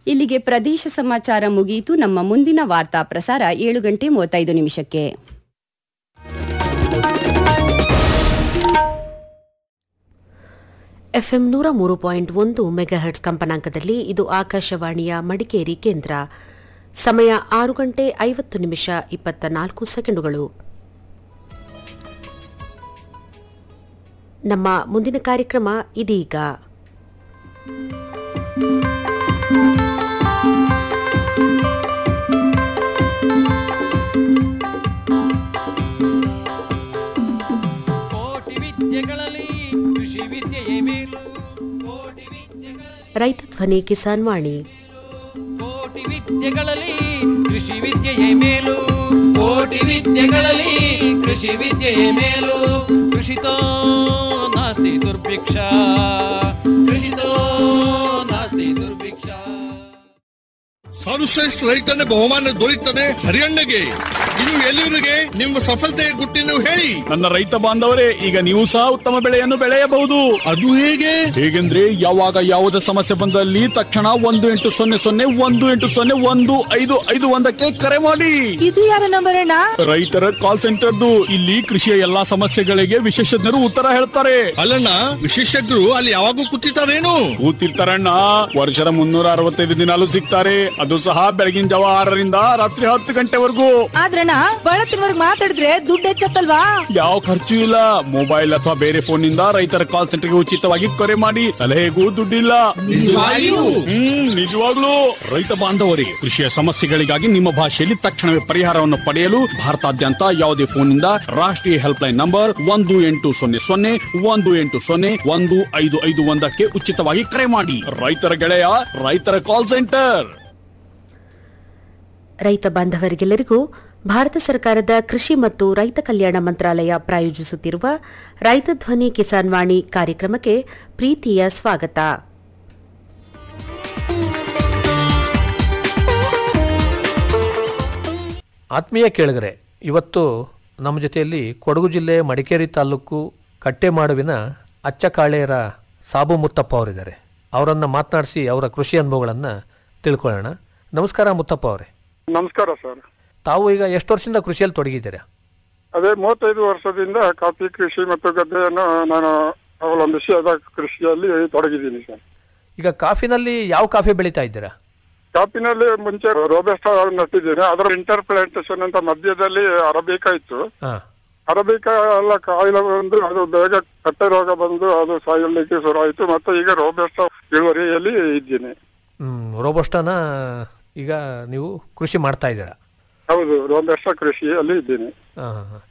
ಇಲ್ಲಿಗೆ ಪ್ರದೇಶ ಸಮಾಚಾರ ಮುಗಿಯಿತು ನಮ್ಮ ಮುಂದಿನ ವಾರ್ತಾ ಪ್ರಸಾರ ಏಳು ಗಂಟೆ ಮೂವತ್ತೈದು ನಿಮಿಷಕ್ಕೆ ಎಫ್ಎಂ ನೂರ ಮೂರು ಪಾಯಿಂಟ್ ಒಂದು ಮೆಗಾಹರ್ಟ್ಸ್ ಕಂಪನಾಂಕದಲ್ಲಿ ಇದು ಆಕಾಶವಾಣಿಯ ಮಡಿಕೇರಿ ಕೇಂದ್ರ ಸಮಯ ಆರು ಗಂಟೆ ಐವತ್ತು ನಿಮಿಷ ಇಪ್ಪತ್ತ ನಾಲ್ಕು ಸೆಕೆಂಡುಗಳು ನಮ್ಮ ಮುಂದಿನ ಕಾರ್ಯಕ್ರಮ ಇದೀಗ ಕೋಟಿ ವಿದ್ಯೆಗಳಲ್ಲಿ ಕೃಷಿ ವಿದ್ಯೆಯೇ ಮೇಲು ಕೋಟಿ ವಿದ್ಯೆಗಳಲ್ಲಿ ರೈತ ಧ್ವನಿ ಕಿಸಾನ್ ವಾಣಿ ಕೋಟಿ ವಿದ್ಯೆಗಳಲ್ಲಿ ಕೃಷಿ ವಿದ್ಯೆಯೇ ಮೇಲು ಕೋಟಿ ವಿದ್ಯೆಗಳಲ್ಲಿ ಕೃಷಿ ವಿದ್ಯೆಯೇ ಮೇಲು ಕೃಷಿತೋ ನಾಸ್ತಿ ದುರ್ಭಿಕ್ಷ ಕೃಷಿತೋ ನಾಸ್ತಿ ದುರ್ಭಿಕ್ಷ ಸರ್ವಶ್ರೇಷ್ಠ ರೈತನ ಬಹುಮಾನ ದೊರೆಯುತ್ತದೆ ಹರಿಯಣ್ಣಗೆ ಇದು ಎಲ್ಲಿವರಿಗೆ ನಿಮ್ಮ ಸಫಲತೆಯ ಗುಟ್ಟಿನ ಹೇಳಿ ನನ್ನ ರೈತ ಬಾಂಧವರೇ ಈಗ ನೀವು ಸಹ ಉತ್ತಮ ಬೆಳೆಯನ್ನು ಬೆಳೆಯಬಹುದು ಅದು ಹೇಗೆ ಹೇಗೆಂದ್ರೆ ಯಾವಾಗ ಯಾವುದೇ ಸಮಸ್ಯೆ ಬಂದಲ್ಲಿ ತಕ್ಷಣ ಒಂದು ಎಂಟು ಸೊನ್ನೆ ಸೊನ್ನೆ ಒಂದು ಎಂಟು ಸೊನ್ನೆ ಒಂದು ಐದು ಐದು ಒಂದಕ್ಕೆ ಕರೆ ಮಾಡಿ ಇದು ಯಾರ ನಂಬರ್ ಅಣ್ಣ ರೈತರ ಕಾಲ್ ಸೆಂಟರ್ದು ಇಲ್ಲಿ ಕೃಷಿಯ ಎಲ್ಲಾ ಸಮಸ್ಯೆಗಳಿಗೆ ವಿಶೇಷಜ್ಞರು ಉತ್ತರ ಹೇಳ್ತಾರೆ ಅಲ್ಲಣ್ಣ ವಿಶೇಷಜ್ಞರು ಅಲ್ಲಿ ಯಾವಾಗೂ ಕೂತಿರ್ತಾರೇನು ಕೂತಿರ್ತಾರಣ್ಣ ವರ್ಷದ ಮುನ್ನೂರ ಅರವತ್ತೈದು ದಿನಾಲು ಸಿಗ್ತಾರೆ ಅದು ಸಹ ಬೆಳಗಿನ ಜಾವ ಆರರಿಂದ ರಾತ್ರಿ ಹತ್ತು ಗಂಟೆವರೆಗೂ ಆದ್ರಣ್ಣ ಬಳತ್ತಿನವರ್ಗ್ ಮಾತಾಡಿದ್ರೆ ದುಡ್ಡು ಹೆಚ್ಚತ್ತಲ್ವಾ ಯಾವ ಖರ್ಚು ಇಲ್ಲ ಮೊಬೈಲ್ ಅಥವಾ ಬೇರೆ ಫೋನ್ ನಿಂದ ರೈತರ ಕಾಲ್ ಸೆಂಟರ್ಗೆ ಉಚಿತವಾಗಿ ಕರೆ ಮಾಡಿ ಸಲಹೆಗೂ ದುಡ್ಡಿಲ್ಲ ನಿಜವಾಗಿಯೂ? ಹ್ಮ್ ನಿಜವಾಗ್ಲೂ ರೈತ ಬಾಂಧವರಿಗೆ ಕೃಷಿಯ ಸಮಸ್ಯೆಗಳಿಗಾಗಿ ನಿಮ್ಮ ಭಾಷೆಯಲ್ಲಿ ತಕ್ಷಣವೇ ಪರಿಹಾರವನ್ನು ಪಡೆಯಲು ಭಾರತಾದ್ಯಂತ ಯಾವುದೇ ಫೋನ್ನಿಂದ ರಾಷ್ಟ್ರೀಯ ಹೆಲ್ಪ್ ಲೈನ್ ನಂಬರ್ ಒಂದು ಎಂಟು ಸೊನ್ನೆ ಸೊನ್ನೆ ಒಂದು ಎಂಟು ಸೊನ್ನೆ ಒಂದು ಐದು ಐದು ಒಂದಕ್ಕೆ ಉಚಿತವಾಗಿ ಕರೆ ಮಾಡಿ ರೈತರ ಗೆಳೆಯ ರೈತರ ಕಾಲ್ ಸೆಂಟರ್ ರೈತ ಬಾಂಧವರಿಗೆಲ್ಲರಿಗೂ ಭಾರತ ಸರ್ಕಾರದ ಕೃಷಿ ಮತ್ತು ರೈತ ಕಲ್ಯಾಣ ಮಂತ್ರಾಲಯ ಪ್ರಾಯೋಜಿಸುತ್ತಿರುವ ರೈತ ಧ್ವನಿ ಕಿಸಾನ್ ವಾಣಿ ಕಾರ್ಯಕ್ರಮಕ್ಕೆ ಪ್ರೀತಿಯ ಸ್ವಾಗತ ಆತ್ಮೀಯ ಕೇಳಿಗರೆ ಇವತ್ತು ನಮ್ಮ ಜೊತೆಯಲ್ಲಿ ಕೊಡಗು ಜಿಲ್ಲೆ ಮಡಿಕೇರಿ ತಾಲೂಕು ಕಟ್ಟೆಮಾಡುವಿನ ಅಚ್ಚಕಾಳೆಯರ ಸಾಬು ಮುತ್ತಪ್ಪ ಅವರಿದ್ದಾರೆ ಅವರನ್ನು ಮಾತನಾಡಿಸಿ ಅವರ ಕೃಷಿ ಅನುಭವಗಳನ್ನು ತಿಳ್ಕೊಳ್ಳೋಣ ನಮಸ್ಕಾರ ಮುತ್ತಪ್ಪ ಅವರೇ ನಮಸ್ಕಾರ ಸರ್ ತಾವು ಈಗ ಎಷ್ಟು ವರ್ಷದಿಂದ ಕೃಷಿಯಲ್ಲಿ ತೊಡಗಿದ್ದೀರಾ ಅದೇ ಮೂವತ್ತೈದು ವರ್ಷದಿಂದ ಕಾಫಿ ಕೃಷಿ ಮತ್ತು ಗದ್ದೆಯನ್ನು ನಾನು ಅವಲಂಬಿಸಿ ಅದ ಕೃಷಿಯಲ್ಲಿ ತೊಡಗಿದ್ದೀನಿ ಸರ್ ಈಗ ಕಾಫಿನಲ್ಲಿ ಯಾವ ಕಾಫಿ ಬೆಳೀತಾ ಇದ್ದೀರಾ ಕಾಫಿನಲ್ಲಿ ಮುಂಚೆ ರೋಬೆಸ್ಟಾ ನಟ್ಟಿದ್ದೀನಿ ಅದರ ಇಂಟರ್ ಪ್ಲಾಂಟೇಶನ್ ಅಂತ ಮಧ್ಯದಲ್ಲಿ ಅರಬಿಕಾ ಇತ್ತು ಹಾಂ ಅರಬಿಕಾ ಎಲ್ಲ ಕಾಯಿಲೆ ಬಂದು ಅದು ಬೇಗ ಕಟ್ಟೆ ರೋಗ ಬಂದು ಅದು ಸಾಯಲಿಕ್ಕೆ ಶುರು ಆಯಿತು ಮತ್ತೆ ಈಗ ರೋಬೆಸ್ಟಾ ಇಳುವರಿಯಲ್ಲಿ ಇದ್ದೀನಿ ರೋಬೋಸ್ಟಾನ ಈಗ ನೀವು ಕೃಷಿ ಮಾಡ್ತಾ ಇದ್ದೀರಾ ಹೌದು ರೋಬೆಸ್ಟಾ ಕೃಷಿಯಲ್ಲಿ ಇದ್ದೀನಿ ಆ,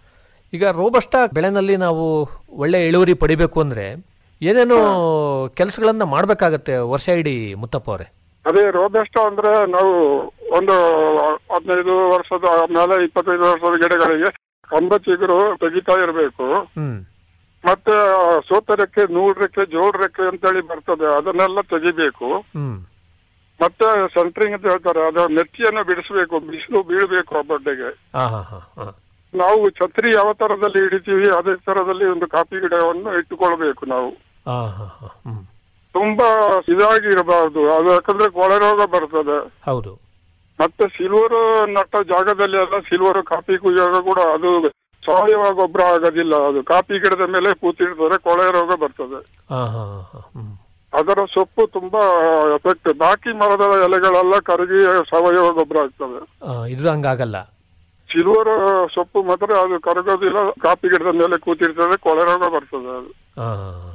ಈಗ ರೋಬಸ್ಟ ಬೆಳೆನಲ್ಲಿ ನಾವು ಒಳ್ಳೆ ಇಳುವರಿ ಪಡಿಬೇಕು ಅಂದ್ರೆ ಏನೇನು ಕೆಲಸಗಳನ್ನ ಮಾಡ್ಬೇಕಾಗತ್ತೆ ವರ್ಷ ಇಡೀ ಮುತ್ತಪ್ಪ ಅವರೇ ಅದೇ ರೋಬೆಸ್ಟಾ ಅಂದ್ರೆ ನಾವು ಒಂದು ಹದಿನೈದು ವರ್ಷದ ಮೇಲೆ ಇಪ್ಪತ್ತೈದು ವರ್ಷದ ಗಿಡಗಳಿಗೆ ಕಂಬ ಚಿಗುರು ತೆಗಿತಾ ಇರಬೇಕು ಹ್ಮ್ ಮತ್ತೆ ಸೋತರಕ್ಕೆ ನೂರಕ್ಕೆ ಜೋಡ್ರಕ್ಕೆ ಅಂತೇಳಿ ಬರ್ತದೆ ಅದನ್ನೆಲ್ಲ ತೆಗಿಬೇಕು ಹ್ಮ್ ಮತ್ತೆ ಸೆಂಟ್ರಿಂಗ್ ಅಂತ ಹೇಳ್ತಾರೆ ಅದು ನೆತ್ತಿಯನ್ನು ಬಿಡಿಸ್ಬೇಕು ಬಿಸಿಲು ಬೀಳ್ಬೇಕು ಆ ಬಡ್ಡೆಗೆ ಹಾ ಹಾ ಹಾ ಹಾ ನಾವು ಛತ್ರಿ ಯಾವ ತರದಲ್ಲಿ ಹಿಡಿತೀವಿ ಅದೇ ತರದಲ್ಲಿ ಒಂದು ಕಾಫಿ ಗಿಡವನ್ನು ಇಟ್ಟುಕೊಳ್ಬೇಕು ನಾವು ಹಾ ಹಾ ಹಾ ಹ್ಮ್ ತುಂಬಾ ಇದಾಗಿ ಇರಬಾರ್ದು ಅದು ಯಾಕಂದ್ರೆ ಕೊಳೆ ರೋಗ ಬರ್ತದೆ ಹೌದು ಮತ್ತೆ ಸಿಲ್ವರ್ ನಟ್ಟ ಜಾಗದಲ್ಲಿ ಎಲ್ಲ ಸಿಲ್ವರ್ ಕಾಫಿ ಕುಯ್ಯುವಾಗ ಕೂಡ ಅದು ಸಾವಯವ ಗೊಬ್ಬರ ಆಗೋದಿಲ್ಲ ಅದು ಕಾಫಿ ಗಿಡದ ಮೇಲೆ ಕೂತಿರ್ತಾರೆ ಕೊಳೆ ರೋಗ ಬರ್ತದೆ ಹಾ ಹಾ ಹಾ ಹ್ಮ್ ಅದರ ಸೊಪ್ಪು ತುಂಬಾ ಎಫೆಕ್ಟ್ ಬಾಕಿ ಮರದ ಎಲೆಗಳೆಲ್ಲ ಕರಗಿ ಸಾವಯವ ಗೊಬ್ಬರ ಆಗ್ತದೆ ಆ, ಇದು ಹಂಗಾಗಲ್ಲ ಸಿಲ್ವರ್ ಸೊಪ್ಪು ಮಾತ್ರ ಅದು ಕರಗೋದಿಲ್ಲ ಕಾಫಿ ಗಿಡದ ಮೇಲೆ ಕೂತಿರ್ತದೆ ಕೊಳೆ ರೋಗ ಬರ್ತದೆ ಅದು ಆ,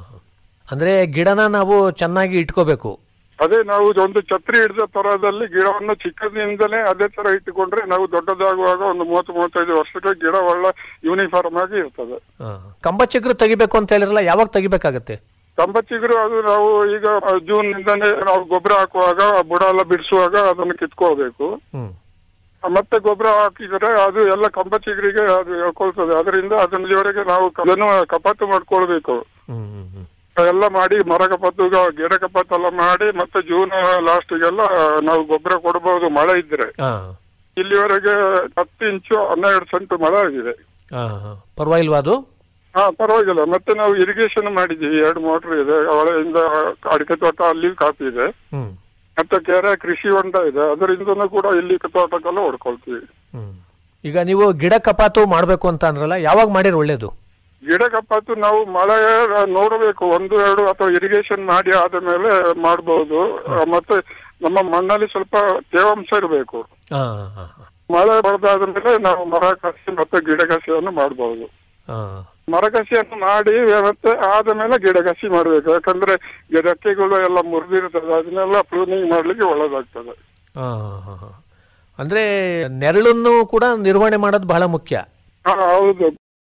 ಅಂದ್ರೆ ಗಿಡನ ನಾವು ಚೆನ್ನಾಗಿ ಇಟ್ಕೋಬೇಕು ಅದೇ ನಾವು ಒಂದು ಛತ್ರಿ ಹಿಡಿದ ತರದಲ್ಲಿ ಗಿಡವನ್ನು ಚಿಕ್ಕದಿಂದಲೇ ಅದೇ ತರ ಇಟ್ಟುಕೊಂಡ್ರೆ ನಾವು ದೊಡ್ಡದಾಗುವಾಗ ಒಂದು ಮೂವತ್ತು ಮೂವತ್ತೈದು ವರ್ಷಕ್ಕೆ ಗಿಡ ಒಳ್ಳೆ ಯೂನಿಫಾರ್ಮ್ ಆಗಿ ಇರ್ತದೆ ಆ, ಕಂಬ ಚಿಗುರು ತೆಗಿಬೇಕು ಅಂತ ಹೇಳಿರಲ್ಲ ಯಾವಾಗ ತೆಗಿಬೇಕಾಗತ್ತೆ ಕಂಬಚ್ಚಿಗರು ಅದು ನಾವು ಈಗ ಜೂನ್ ನಿಂದನೇ ನಾವು ಗೊಬ್ಬರ ಹಾಕುವಾಗ ಬುಡ ಎಲ್ಲ ಬಿಡಿಸುವಾಗ ಅದನ್ನು ಕಿತ್ಕೊಳ್ಬೇಕು ಹ್ಮ್ ಮತ್ತೆ ಗೊಬ್ಬರ ಹಾಕಿದ್ರೆ ಅದು ಎಲ್ಲ ಕಂಬಚಿಗರಿಗೆ ಅದು ಹೇಳ್ಕೊಳ್ತದೆ ಅದರಿಂದ ಅದನ್ನವರೆಗೆ ನಾವು ಅದನ್ನು ಕಪಾತು ಮಾಡ್ಕೊಳ್ಬೇಕು ಹ್ಮ್ ಹ್ಮ್ ಹ್ಮ್ ಎಲ್ಲ ಮಾಡಿ ಮರ ಕಪಾತು ಗಿಡ ಕಪಾತು ಎಲ್ಲ ಮಾಡಿ ಮತ್ತೆ ಜೂನ್ ಲಾಸ್ಟ್ಗೆಲ್ಲ ನಾವು ಗೊಬ್ಬರ ಕೊಡಬಹುದು ಮಳೆ ಇದ್ರೆ ಹಾ ಇಲ್ಲಿವರೆಗೆ ಹತ್ತು ಇಂಚು ಹನ್ನೆರಡು ಸೆಂಟ್ ಮಳೆ ಆಗಿದೆ ಹಾ ಹಾ ಪರವಾಗಿಲ್ವಾ ಅದು ಹಾ ಪರವಾಗಿಲ್ಲ ಮತ್ತೆ ನಾವು ಇರಿಗೇಷನ್ ಮಾಡಿದೀವಿ ಎರಡು ಮೋಟರ್ ಇದೆ ಹೊಳೆಯಿಂದ ಅಡಿಕೆ ತೋಟ ಅಲ್ಲಿ ಕಾಫಿ ಇದೆ ಹ್ಮ್ ಮತ್ತೆ ಕೆರೆ ಕೃಷಿ ಹೊಂಡ ಇದೆ ಅದರಿಂದನೂ ಕೂಡ ಇಲ್ಲಿ ತೋಟಕ್ಕೆಲ್ಲ ಹೊಡ್ಕೊಳ್ತೀವಿ ಹ್ಮ್ ಈಗ ನೀವು ಗಿಡ ಕಪಾತು ಮಾಡಬೇಕು ಅಂತ ಅಂದ್ರಲ್ಲ ಯಾವಾಗ ಮಾಡಿದ್ರೆ ಒಳ್ಳೇದು ಗಿಡ ಕಪಾತು ನಾವು ಮಳೆ ನೋಡಬೇಕು ಒಂದು ಎರಡು ಅಥವಾ ಇರಿಗೇಷನ್ ಮಾಡಿ ಆದ ಮೇಲೆ ಮಾಡಬಹುದು ಮತ್ತೆ ನಮ್ಮ ಮಣ್ಣಲ್ಲಿ ಸ್ವಲ್ಪ ತೇವಾಂಶ ಇರಬೇಕು ಹಾ ಹಾ ಹಾ ಮಳೆ ಬರದಾದ ಮೇಲೆ ನಾವು ಮರ ಕಸಿ ಮತ್ತೆ ಗಿಡ ಕಸಿಯನ್ನು ಮಾಡಬಹುದು ಹಾ ಮರಕಸಿಯನ್ನು ಮಾಡಿ ಮತ್ತೆ ಆದ ಮೇಲೆ ಗಿಡ ಕಸಿ ಮಾಡ್ಬೇಕು ಯಾಕಂದ್ರೆ ರೆಕ್ಕೆಗಳು ಎಲ್ಲ ಮುರಿದಿರ್ತದೆ ಅದನ್ನೆಲ್ಲ ಪ್ರೂನಿಂಗ್ ಮಾಡ್ಲಿಕ್ಕೆ ಒಳ್ಳೇದಾಗ್ತದೆ ಹಾ ಹಾ ಹಾ ಅಂದ್ರೆ ನೆರಳನ್ನು ಕೂಡ ನಿರ್ವಹಣೆ ಮಾಡೋದು ಬಹಳ ಮುಖ್ಯ ಹಾ ಹೌದು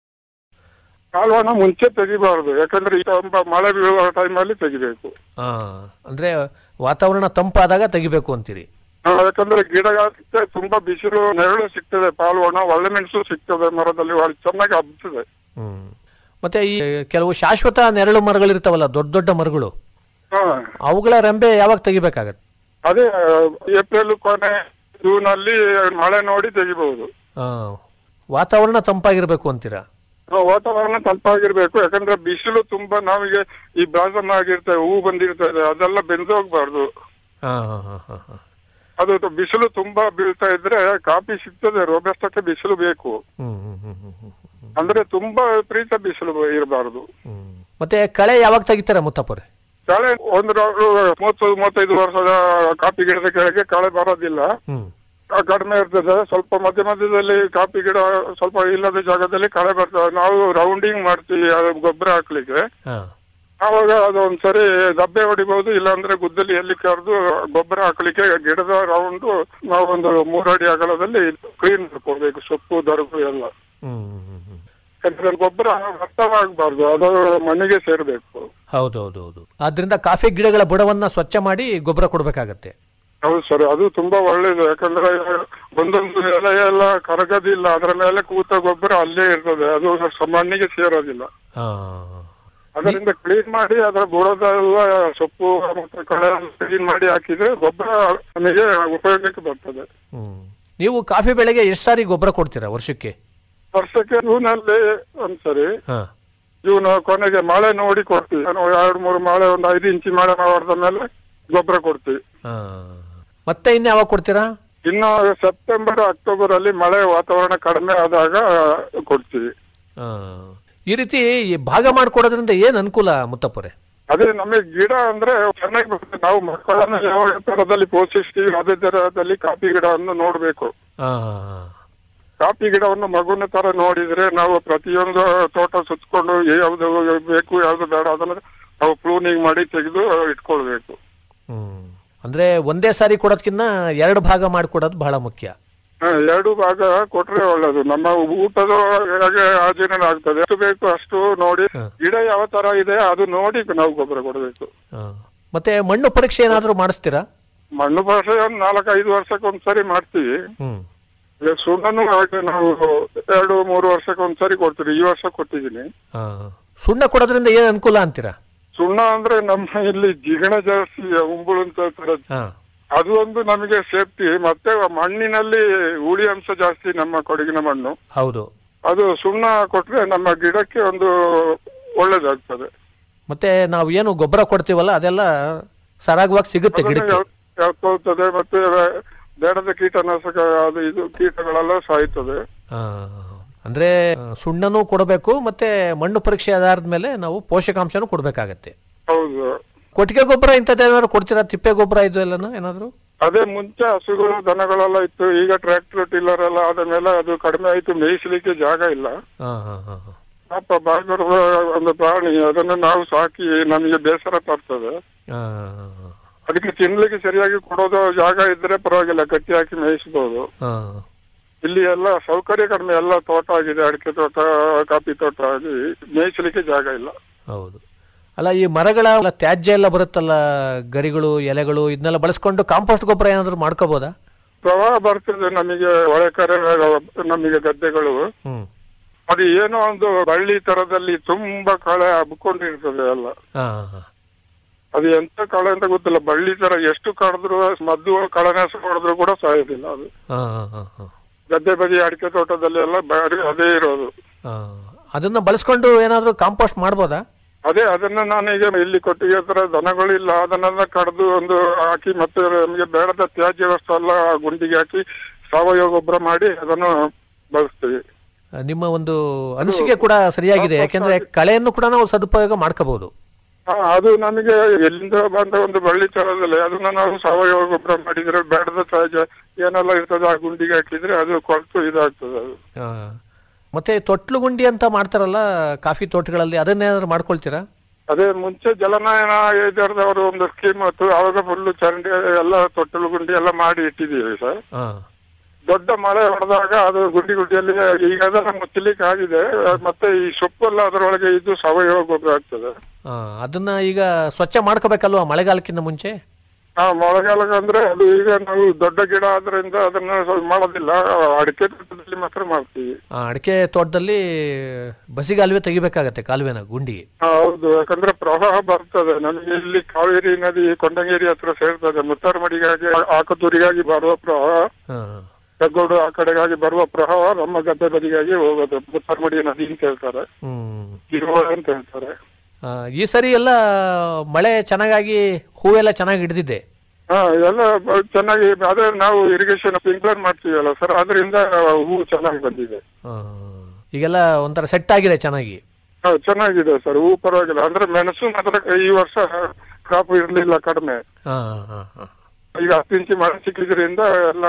ಕಾಲುವನ ಮುಂಚೆ ತೆಗಿಬಾರ್ದು ಯಾಕಂದ್ರೆ ಈ ತುಂಬ ಮಳೆ ಬೀಳುವ ಟೈಮಲ್ಲಿ ತೆಗಿಬೇಕು ಹಾ ಅಂದ್ರೆ ವಾತಾವರಣ ತಂಪಾದಾಗ ತೆಗಿಬೇಕು ಅಂತೀರಿ ಹಾ, ಯಾಕಂದ್ರೆ ಗಿಡಕ್ಕೆ ತುಂಬಾ ಬಿಸಿಲು ನೆರಳು ಸಿಗ್ತದೆ ಪಾಲ್ವಣ ಒಳ್ಳೆ ಮೆಣಸು ಸಿಗ್ತದೆ ಮರದಲ್ಲಿ ಒಳ್ಳೆ ಚೆನ್ನಾಗಿ ಹಬ್ಬುತ್ತದೆ ಹ್ಮ್ ಮತ್ತೆ ಈ ಕೆಲವು ಶಾಶ್ವತ ನೆರಳು ಮರಗಳಿರ್ತಾವಲ್ಲ ದೊಡ್ಡ ದೊಡ್ಡ ಮರಗಳು ಹಾ ಅವುಗಳ ರೆಂಬೆ ಯಾವಾಗ ತೆಗಿಬೇಕಾಗತ್ತೆ ಅದೇ ಏಪ್ರಿಲ್ ಕೊನೆ ಜೂನ್ ಅಲ್ಲಿ ಮಳೆ ನೋಡಿ ತೆಗಿಬಹುದು ಹಾ ವಾತಾವರಣ ತಂಪಾಗಿರ್ಬೇಕು ಅಂತೀರಾ ಆ, ವಾತಾವರಣ ತಂಪಾಗಿರ್ಬೇಕು ಯಾಕಂದ್ರೆ ಬಿಸಿಲು ತುಂಬಾ ನಾವಿಗೆ ಈ ಬ್ಲಾಸಮ್ ಆಗಿರ್ತದೆ ಹೂ ಬಂದಿರ್ತದೆ ಅದೆಲ್ಲ ಬೆಂದೋಗ್ಬಾರ್ದು ಹಾ ಹಾ ಹಾ ಹಾ ಹಾ ಅದು ತ- ಬಿಸಿಲು ತುಂಬಾ ಬೀಳ್ತಾ ಇದ್ರೆ ಕಾಫಿ ಸಿಗ್ತದೆ ರೋಬಸ್ಟಕ್ಕೆ ಬಿಸಿಲು ಬೇಕು ಹ್ಮ್ ಹ್ಮ್ ಹ್ಮ್ ಹ್ಮ್ ಹ್ಮ್ ಹ್ಮ್ ಅಂದ್ರೆ ತುಂಬಾ ವಿಪರೀತ ಬಿಸಿಲು ಇರಬಾರ್ದು ಹ್ಮ್ ಮತ್ತೆ ಕಳೆ ಯಾವಾಗ ತೆಗಿತಾರ ಮುತ್ತಪ್ಪರೆ ಕಳೆ ಒಂದು ಮೂವತ್ತು ಮೂವತ್ತೈದು ವರ್ಷದ ಕಾಫಿ ಗಿಡದ ಕೆಳಗೆ ಕಳೆ ಬರೋದಿಲ್ಲ ಹ್ಮ್ ಆ, ಕಡಿಮೆ ಇರ್ತದೆ ಸ್ವಲ್ಪ ಮಧ್ಯ ಮಧ್ಯದಲ್ಲಿ ಕಾಫಿ ಗಿಡ ಸ್ವಲ್ಪ ಇಲ್ಲದ ಜಾಗದಲ್ಲಿ ಕಳೆ ಬರ್ತದೆ ನಾವು ರೌಂಡಿಂಗ್ ಮಾಡ್ತೀವಿ ಅದು ಗೊಬ್ಬರ ಹಾಕ್ಲಿಕ್ಕೆ ಹಾ ಆವಾಗ ಅದು ಒಂದ್ಸರಿ ದಬ್ಬೆ ಹೊಡಿಬಹುದು ಇಲ್ಲಾಂದ್ರೆ ಗುದ್ದಲಿ ಎಲ್ಲಿ ಕರೆದು ಗೊಬ್ಬರ ಹಾಕ್ಲಿಕ್ಕೆ ಗಿಡದ ರೌಂಡ್ ನಾವು ಒಂದು ಮೂರಡಿ ಅಗಲದಲ್ಲಿ ಕ್ಲೀನ್ ಮಾಡ್ಕೊಳ್ಬೇಕು ಸೊಪ್ಪು ದರಗು ಎಲ್ಲ ಹ್ಮ್ ಹ್ಮ್ ಹ್ಮ್ ಯಾಕಂದ್ರೆ ಗೊಬ್ಬರ ವ್ಯರ್ಥವಾಗಬಾರ್ದು ಅದು ಮಣ್ಣಿಗೆ ಸೇರ್ಬೇಕು ಹೌದೌದೌದು ಆದ್ರಿಂದ ಕಾಫಿ ಗಿಡಗಳ ಬುಡವನ್ನ ಸ್ವಚ್ಛ ಮಾಡಿ ಗೊಬ್ಬರ ಕೊಡ್ಬೇಕಾಗತ್ತೆ ಹೌದು ಸರ್ ಅದು ತುಂಬಾ ಒಳ್ಳೇದು ಯಾಕಂದ್ರೆ ಒಂದೊಂದು ಎಲೆ ಎಲ್ಲ ಕರಗದಿಲ್ಲ ಅದರ ಮೇಲೆ ಕೂತ ಗೊಬ್ಬರ ಅಲ್ಲೇ ಇರ್ತದೆ ಅದು ಸ- ಮಣ್ಣಿಗೆ ಸೇರೋದಿಲ್ಲ ಹಾ ಅದರಿಂದ ಕ್ಲೀನ್ ಮಾಡಿ ಅದರ ಬುಡದೆಲ್ಲ ಸೊಪ್ಪು ಮತ್ತೆ ಕಳೆ ಕ್ಲೀನ್ ಮಾಡಿ ಹಾಕಿದ್ರೆ ಗೊಬ್ಬರ ನಮಗೆ ಉಪಯೋಗಕ್ಕೆ ಬರ್ತದೆ ಹ್ಮ್ ನೀವು ಕಾಫಿ ಬೆಳೆಗೆ ಎಷ್ಟು ಸಾರಿ ಗೊಬ್ಬರ ಕೊಡ್ತೀರಾ ವರ್ಷಕ್ಕೆ ವರ್ಷಕ್ಕೆ ಜೂನ್ ಅಲ್ಲಿ ಒಂದ್ಸರಿ ಹಾ ಜೂನ್ ಕೊನೆಗೆ ಮಳೆ ನೋಡಿ ಕೊಡ್ತೀವಿ ನಾವು ಎರಡು ಮೂರು ಮಳೆ ಒಂದು ಐದು ಇಂಚಿ ಮಳೆ ಹೊಡೆದ ಮೇಲೆ ಗೊಬ್ಬರ ಕೊಡ್ತೀವಿ ಹಾ ಮತ್ತೆ ಇನ್ನು ಯಾವಾಗ ಕೊಡ್ತೀರಾ ಇನ್ನು ಸೆಪ್ಟೆಂಬರ್ ಅಕ್ಟೋಬರ್ ಅಲ್ಲಿ ಮಳೆ ವಾತಾವರಣ ಕಡಿಮೆ ಆದಾಗ ಕೊಡ್ತೀವಿ ಹಾ ಈ ರೀತಿ ಈ ಭಾಗ ಮಾಡ್ಕೊಡೋದ್ರಿಂದ ಏನ್ ಅನುಕೂಲ ಮುತ್ತಪ್ಪರೆ ಅದೇ ನಮಗೆ ಗಿಡ ಅಂದ್ರೆ ಚೆನ್ನಾಗಿ ಬರ್ತದೆ ನಾವು ಮಕ್ಕಳನ್ನ ಯಾವ ತರದಲ್ಲಿ ಪೋಷಿಸ್ತೀವಿ ಅದೇ ತರದಲ್ಲಿ ಕಾಫಿ ಗಿಡವನ್ನು ನೋಡ್ಬೇಕು ಹಾ ಕಾಫಿ ಗಿಡವನ್ನು ಮಗುನ ತರ ನೋಡಿದ್ರೆ ನಾವು ಪ್ರತಿಯೊಂದು ತೋಟ ಸುತ್ಕೊಂಡು ಯಾವ್ದು ಬೇಕು ಯಾವ್ದು ಬೇಡ ಅದನ್ನ ನಾವು ಪ್ರೂನಿಂಗ್ ಮಾಡಿ ತೆಗೆದು ಇಟ್ಕೊಳ್ಬೇಕು ಹ್ಮ್ ಅಂದ್ರೆ ಒಂದೇ ಸಾರಿ ಕೊಡೋದ್ಕಿನ್ನ ಎರಡು ಭಾಗ ಮಾಡಿಕೊಡೋದು ಬಹಳ ಮುಖ್ಯ ಹ, ಎರಡು ಭಾಗ ಕೊಟ್ರೆ ಒಳ್ಳೇದು ನಮ್ಮ ಊಟದ ಹಾಗೆ ಆಜೀರ್ಣ ಆಗ್ತದೆ ಎಷ್ಟು ಬೇಕು ಅಷ್ಟು ನೋಡಿ ಗಿಡ ಯಾವ ತರ ಇದೆ ಅದು ನೋಡಿ ನಾವು ಗೊಬ್ಬರ ಕೊಡಬೇಕು ಹಾ. ಮತ್ತೆ ಮಣ್ಣು ಪರೀಕ್ಷೆ ಏನಾದ್ರೂ ಮಾಡಿಸ್ತೀರಾ ಮಣ್ಣು ಭಾಷೆ ಒಂದು ನಾಲ್ಕೈದು ವರ್ಷಕ್ಕೆ ಒಂದ್ಸರಿ ಮಾಡ್ತೀವಿ ಹ್ಮ್ ಈಗ ಸುಣ್ಣನು ಹಾಗೆ ನಾವು ಎರಡು ಮೂರು ವರ್ಷಕ್ಕೆ ಒಂದ್ಸರಿ ಕೊಡ್ತೀವಿ ಈ ವರ್ಷ ಕೊಟ್ಟಿದ್ದೀನಿ ಹಾ. ಸುಣ್ಣ ಕೊಡೋದ್ರಿಂದ ಏನ್ ಅನುಕೂಲ ಅಂತೀರಾ ಸುಣ್ಣ ಅಂದ್ರೆ ನಮ್ಮ ಇಲ್ಲಿ ಜಿಗಣ ಜಾಸ್ತಿ ಉಂಬುಳು ಅಂತ ಹೇಳ್ತಾರೆ. ಹಾ ಅದು ಒಂದು ನಮಗೆ ಸೇಫ್ಟಿ ಮತ್ತೆ ಮಣ್ಣಿನಲ್ಲಿ ಹುಳಿ ಅಂಶ ಜಾಸ್ತಿ ನಮ್ಮ ಕೊಡಗಿನ ಮಣ್ಣು ಹೌದು ಅದು ಸುಣ್ಣ ಕೊಟ್ರೆ ನಮ್ಮ ಗಿಡಕ್ಕೆ ಒಂದು ಒಳ್ಳೇದಾಗ್ತದೆ ಮತ್ತೆ ನಾವು ಏನು ಗೊಬ್ಬರ ಕೊಡ್ತೀವಲ್ಲ ಅದೆಲ್ಲ ಸರಾಗವಾಗಿ ಸಿಗುತ್ತೆ ಗಿಡಕ್ಕೆ ಯಾಕೋಳ್ತದೆ ಮತ್ತೆ ಬೇಡದ ಕೀಟನಾಶಕ ಅದು ಇದು ಕೀಟಗಳೆಲ್ಲ ಸಾಯ್ತದೆ ಆ, ಅಂದ್ರೆ ಆ, ಸುಣ್ಣನೂ ಕೊಡಬೇಕು ಮತ್ತೆ ಮಣ್ಣು ಪರೀಕ್ಷೆ ಆಧಾರದ ಮೇಲೆ ನಾವು ಪೋಷಕಾಂಶನೂ ಕೊಡ್ಬೇಕಾಗತ್ತೆ ಹೌದು ಕೊಟ್ಟಿಗೆ ಗೊಬ್ಬರ ಇಂಥದ್ದೇನಾದ್ರು ಕೊಡ್ತೀರಾ ತಿಪ್ಪೆ ಗೊಬ್ಬರ ಇದು ಎಲ್ಲನೂ ಏನಾದ್ರು ಅದೇ ಮುಂಚೆ ಹಸುಗಳು ದನಗಳೆಲ್ಲ ಇತ್ತು ಈಗ ಟ್ರ್ಯಾಕ್ಟರ್ ಟಿಲ್ಲರ್ ಎಲ್ಲ ಆದ ಮೇಲೆ ಅದು ಕಡಿಮೆ ಆಯ್ತು ಮೇಯಿಸ್ಲಿಕ್ಕೆ ಜಾಗ ಇಲ್ಲ ಹಾ ಹಾ ಹಾ ಹಾ. ಪಾಪ ಬಾಗರು ಒಂದು ಪ್ರಾಣಿ ಅದನ್ನು ನಾವು ಸಾಕಿ ನಮಗೆ ಬೇಸರ ತರ್ತದೆ ಆ, ಹಾ, ಹಾ, ಅದಕ್ಕೆ ತಿನ್ಲಿಕ್ಕೆ ಸರಿಯಾಗಿ ಕೊಡೋದು ಜಾಗ ಇದ್ರೆ ಪರವಾಗಿಲ್ಲ ಕಟ್ಟಿ ಹಾಕಿ ಮೇಯಿಸಬಹುದು ಹಾ. ಇಲ್ಲಿ ಎಲ್ಲ ಸೌಕರ್ಯ ಕಡಿಮೆ ಎಲ್ಲ ತೋಟ ಆಗಿದೆ ಅಡಿಕೆ ತೋಟ ಕಾಫಿ ತೋಟ ಆಗಿ ಮೇಯಿಸಲಿಕ್ಕೆ ಜಾಗ ಇಲ್ಲ ಹೌದು ಅಲ್ಲ ಈ ಮರಗಳ ಎಲ್ಲ ತ್ಯಾಜ್ಯ ಎಲ್ಲ ಬರುತ್ತಲ್ಲ ಗರಿಗಳು ಎಲೆಗಳು ಇದನ್ನೆಲ್ಲ ಬಳಸ್ಕೊಂಡು ಕಾಂಪೋಸ್ಟ್ ಗೊಬ್ಬರ ಏನಾದ್ರು ಮಾಡ್ಕೋಬೋದಾ ಪ್ರವಾಹ ಬರ್ತದೆ ನಮಗೆ ಒಳಕರೆ ನಮಗೆ ಗದ್ದೆಗಳು ಹ್ಮ್ ಅದು ಏನೋ ಒಂದು ಬಳ್ಳಿ ತರದಲ್ಲಿ ತುಂಬಾ ಕಳೆ ಹಬ್ಕೊಂಡಿರ್ತದೆ ಎಲ್ಲ ಹಾ ಹಾ ಅದು ಎಂತ ಕಳೆ ಅಂತ ಗೊತ್ತಿಲ್ಲ ಬಳ್ಳಿ ತರ ಎಷ್ಟು ಕಡಿದ್ರು ಮದ್ದು ಕಳೆನಾಶ ಹೊಡೆದ್ರು ಕೂಡ ಸಾಯೋದಿಲ್ಲ ಅದು ಹಾ ಹಾ ಹಾ ಹಾ ಗದ್ದೆ ಬದಿ ಅಡಿಕೆ ತೋಟದಲ್ಲಿ ಎಲ್ಲ ಬರೀ ಅದೇ ಇರೋದು ಆ, ಅದನ್ನ ಬಳಸ್ಕೊಂಡು ಏನಾದ್ರು ಕಾಂಪೋಸ್ಟ್ ಮಾಡ್ಬೋದಾ ಅದೇ ಅದನ್ನ ನಾನೀಗ ಇಲ್ಲಿ ಕೊಟ್ಟಿಗೆ ಹತ್ರ ದನಗಳಿಲ್ಲ ಅದನ್ನೆಲ್ಲ ಕಡ್ದು ಒಂದು ಹಾಕಿ ಮತ್ತೆ ನಮಗೆ ಬೇಡದ ತ್ಯಾಜ್ಯ ವಸ್ತು ಎಲ್ಲ ಗುಂಡಿಗೆ ಹಾಕಿ ಸಾವಯವ ಗೊಬ್ಬರ ಮಾಡಿ ಅದನ್ನು ಬಳಸ್ತೀವಿ ಆ, ನಿಮ್ಮ ಒಂದು ಅನಿಸಿಕೆ ಕೂಡ ಸರಿಯಾಗಿದೆ ಯಾಕೆಂದ್ರೆ ಕಳೆಯನ್ನು ಕೂಡ ನಾವು ಸದುಪಯೋಗ ಮಾಡ್ಕೋಬಹುದು ಹಾ, ಅದು ನಮಗೆ ಎಲ್ಲಿಂದ ಬಂದ ಒಂದು ಬಳ್ಳಿ ತರದಲ್ಲಿ ಅದನ್ನ ನಾವು ಸಾವಯವ ಗೊಬ್ಬರ ಮಾಡಿದ್ರೆ ಬೇಡದ ತ್ಯಾಜ್ಯ ಏನೆಲ್ಲ ಇರ್ತದೆ ಆ ಗುಂಡಿಗೆ ಹಾಕಿದ್ರೆ ಅದು ಕೊಳ್ತು ಇದಾಗ್ತದೆ ಅದು ಮತ್ತೆ ತೊಟ್ಲು ಗುಂಡಿ ಅಂತ ಮಾಡ್ತಾರಲ್ಲ ಕಾಫಿ ತೋಟಗಳಲ್ಲಿ ಅದನ್ನೇನಾದ್ರು ಮಾಡ್ಕೊಳ್ತೀರಾ ಅದೇ ಮುಂಚೆ ಜಲನಯನ ಇದರದವರು ಒಂದು ಸ್ಕೀಮ್ ಇತ್ತು ಅವಾಗ ಫುಲ್ ಚರಂಡಿ ಎಲ್ಲ ತೊಟ್ಟಲು ಗುಂಡಿ ಎಲ್ಲ ಮಾಡಿ ಇಟ್ಟಿದ್ದೀವಿ ಸರ್ ಹಾ ದೊಡ್ಡ ಮಳೆ ಹೊಡೆದಾಗ ಅದು ಗುಂಡಿ ಗುಂಡಿಯಲ್ಲಿ ಈಗ ಅದನ್ನ ಮುಚ್ಚಲಿಕ್ಕೆ ಆಗಿದೆ ಮತ್ತೆ ಈ ಸೊಪ್ಪೆಲ್ಲ ಅದರೊಳಗೆ ಇದ್ದು ಸಾವಯವ ಗೊಬ್ಬರ ಆಗ್ತದೆ ಆ, ಅದನ್ನ ಈಗ ಸ್ವಚ್ಛ ಮಾಡ್ಕೋಬೇಕಲ್ವಾ ಮಳೆಗಾಲಕ್ಕಿಂತ ಮುಂಚೆ ಆ ಮಳೆಗಾಲ ಅಂದ್ರೆ ಅದು ಈಗ ನಾವು ದೊಡ್ಡ ಗಿಡ ಆದ್ರಿಂದ ಅದನ್ನ ಸ್ವಲ್ಪ ಮಾಡೋದಿಲ್ಲ ಅಡಿಕೆ ತೋಟದಲ್ಲಿ ಮಾತ್ರ ಮಾಡ್ತೀವಿ ಆ, ಅಡಿಕೆ ತೋಟದಲ್ಲಿ ಬಸಿಗಾಲುವೆ ತೆಗಿಬೇಕಾಗತ್ತೆ ಕಾಲುವೆನ ಗುಂಡಿ ಆ, ಹೌದು ಯಾಕಂದ್ರೆ ಪ್ರವಾಹ ಬರ್ತದೆ ನಮಗೆ ಇಲ್ಲಿ ಕಾವೇರಿ ನದಿ ಕೊಂಡಂಗೇರಿ ಹತ್ರ ಸೇರ್ತದೆ ಮುತ್ತಾರಮಡಿಗಾಗಿ ಆಕತೂರಿಗಾಗಿ ಬರುವ ಪ್ರವಾಹ ಹಾ ಹೆಗ್ಗೋಡು ಆ ಕಡೆಗಾಗಿ ಬರುವ ಪ್ರವಾಹ ನಮ್ಮ ಗದ್ದೆ ಬದಿಗಾಗಿ ಹೋಗೋದು ಮುತ್ತಾರಮಡಿ ನದಿ ಅಂತ ಹೇಳ್ತಾರೆ ಹ್ಮ್ ಇರುವ ಅಂತ ಹೇಳ್ತಾರೆ ಆ, ಈ ಸರಿ ಎಲ್ಲ ಮಳೆ ಚೆನ್ನಾಗಾಗಿ ಹೂವೆಲ್ಲ ಚೆನ್ನಾಗಿ ಹಿಡಿದಿದೆ ಹಾ ಎಲ್ಲ ಬ- ಚೆನ್ನಾಗಿ ಅದೇ ನಾವು ಇರಿಗೇಷನ್ ಸ್ಪ್ರಿಂಕ್ಲರ್ ಮಾಡ್ತೀವಲ್ಲ ಸರ್ ಅದರಿಂದ ಹೂ ಚೆನ್ನಾಗಿ ಬಂದಿದೆ ಆ, ಈಗೆಲ್ಲ ಒಂಥರ ಸೆಟ್ ಆಗಿದೆ ಚೆನ್ನಾಗಿ ಹಾ ಚೆನ್ನಾಗಿದೆ ಸರ್ ಹೂ ಪರವಾಗಿಲ್ಲ ಅಂದ್ರೆ ಮೆಣಸು ಮಾತ್ರ ಈ ವರ್ಷ ಕ್ರಾಪ್ ಇರ್ಲಿಲ್ಲ ಕಡಿಮೆ ಹಾ ಹಾ ಹಾ ಈಗ ಹತ್ತು ಇಂಚು ಮಳೆ ಸಿಕ್ಕಿದ್ರಿಂದ ಎಲ್ಲ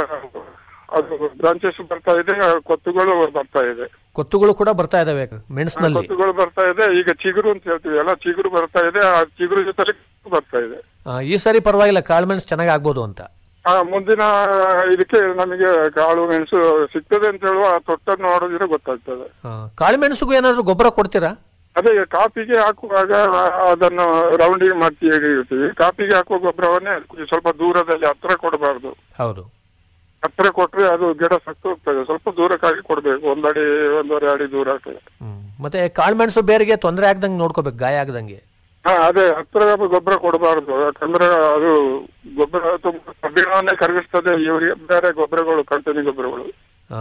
ಅದು ಬ್ರಾಂಚಸ್ ಬರ್ತಾ ಇದೆ ಕೊತ್ತುಗಳು ಬರ್ತಾ ಇದೆ ಕೊತ್ತುಗಳು ಕೂಡ ಬರ್ತಾ ಇದಾವೆ ಮೆಣಸಿನಲ್ಲಿ ಕೊತ್ತುಗಳು ಬರ್ತಾ ಇದೆ ಈಗ ಚಿಗುರು ಅಂತ ಹೇಳ್ತೀವಿ ಎಲ್ಲ ಚಿಗುರು ಬರ್ತಾ ಇದೆ ಆ ಚಿಗುರು ಜೊತೆ ಬರ್ತಾ ಇದೆ ಆ, ಈ ಸರಿ ಪರವಾಗಿಲ್ಲ ಕಾಳುಮೆಣಸು ಚೆನ್ನಾಗಿ ಆಗ್ಬೋದು ಅಂತ ಆ ಮುಂದಿನ ಇದಕ್ಕೆ ನಮಗೆ ಕಾಳು ಮೆಣಸು ಸಿಗ್ತದೆ ಅಂತ ಹೇಳುವ ಆ ತೊಟ್ಟನ್ನು ನೋಡಿದ್ರೆ ಗೊತ್ತಾಗ್ತದೆ ಆ, ಕಾಳುಮೆಣಸಿಗೂ ಏನಾದ್ರು ಗೊಬ್ಬರ ಕೊಡ್ತೀರಾ ಅದೇ ಕಾಪಿಗೆ ಹಾಕುವಾಗ ಅದನ್ನು ರೌಂಡಿಗೆ ಮಾಡ್ತಿ ಇರ್ತೀವಿ ಕಾಪಿಗೆ ಹಾಕುವ ಗೊಬ್ಬರವನ್ನೇ ಸ್ವಲ್ಪ ದೂರದಲ್ಲಿ ಹತ್ರ ಕೊಡಬಾರ್ದು ಹೌದು ಹತ್ರ ಕೊಟ್ರೆ ಅದು ಗಿಡ ಸತ್ತು ಹೋಗ್ತದೆ ಸ್ವಲ್ಪ ದೂರಕ್ಕಾಗಿ ಕೊಡ್ಬೇಕು ಒಂದಡಿ ಒಂದೂವರೆ ಅಡಿ ದೂರ ಆಗ್ತದೆ ಹ್ಮ್ ಮತ್ತೆ ಕಾಳುಮೆಣಸು ಬೇರಿಗೆ ತೊಂದರೆ ಆಗ್ದಂಗೆ ನೋಡ್ಕೋಬೇಕು ಗಾಯ ಆಗ್ದಂಗೆ ಹಾ ಅದೇ ಹತ್ರ ಗೊಬ್ಬರ ಕೊಡಬಾರ್ದು ಯಾಕಂದ್ರೆ ಅದು ಗೊಬ್ಬರ ತುಂಬಾ ಕಬ್ಬಿಣವನ್ನೇ ಕರಗಿಸ್ತದೆ ಇವರಿಗೆ ಬೇರೆ ಗೊಬ್ಬರಗಳು ಕಂಪನಿ ಗೊಬ್ಬರಗಳು ಆ,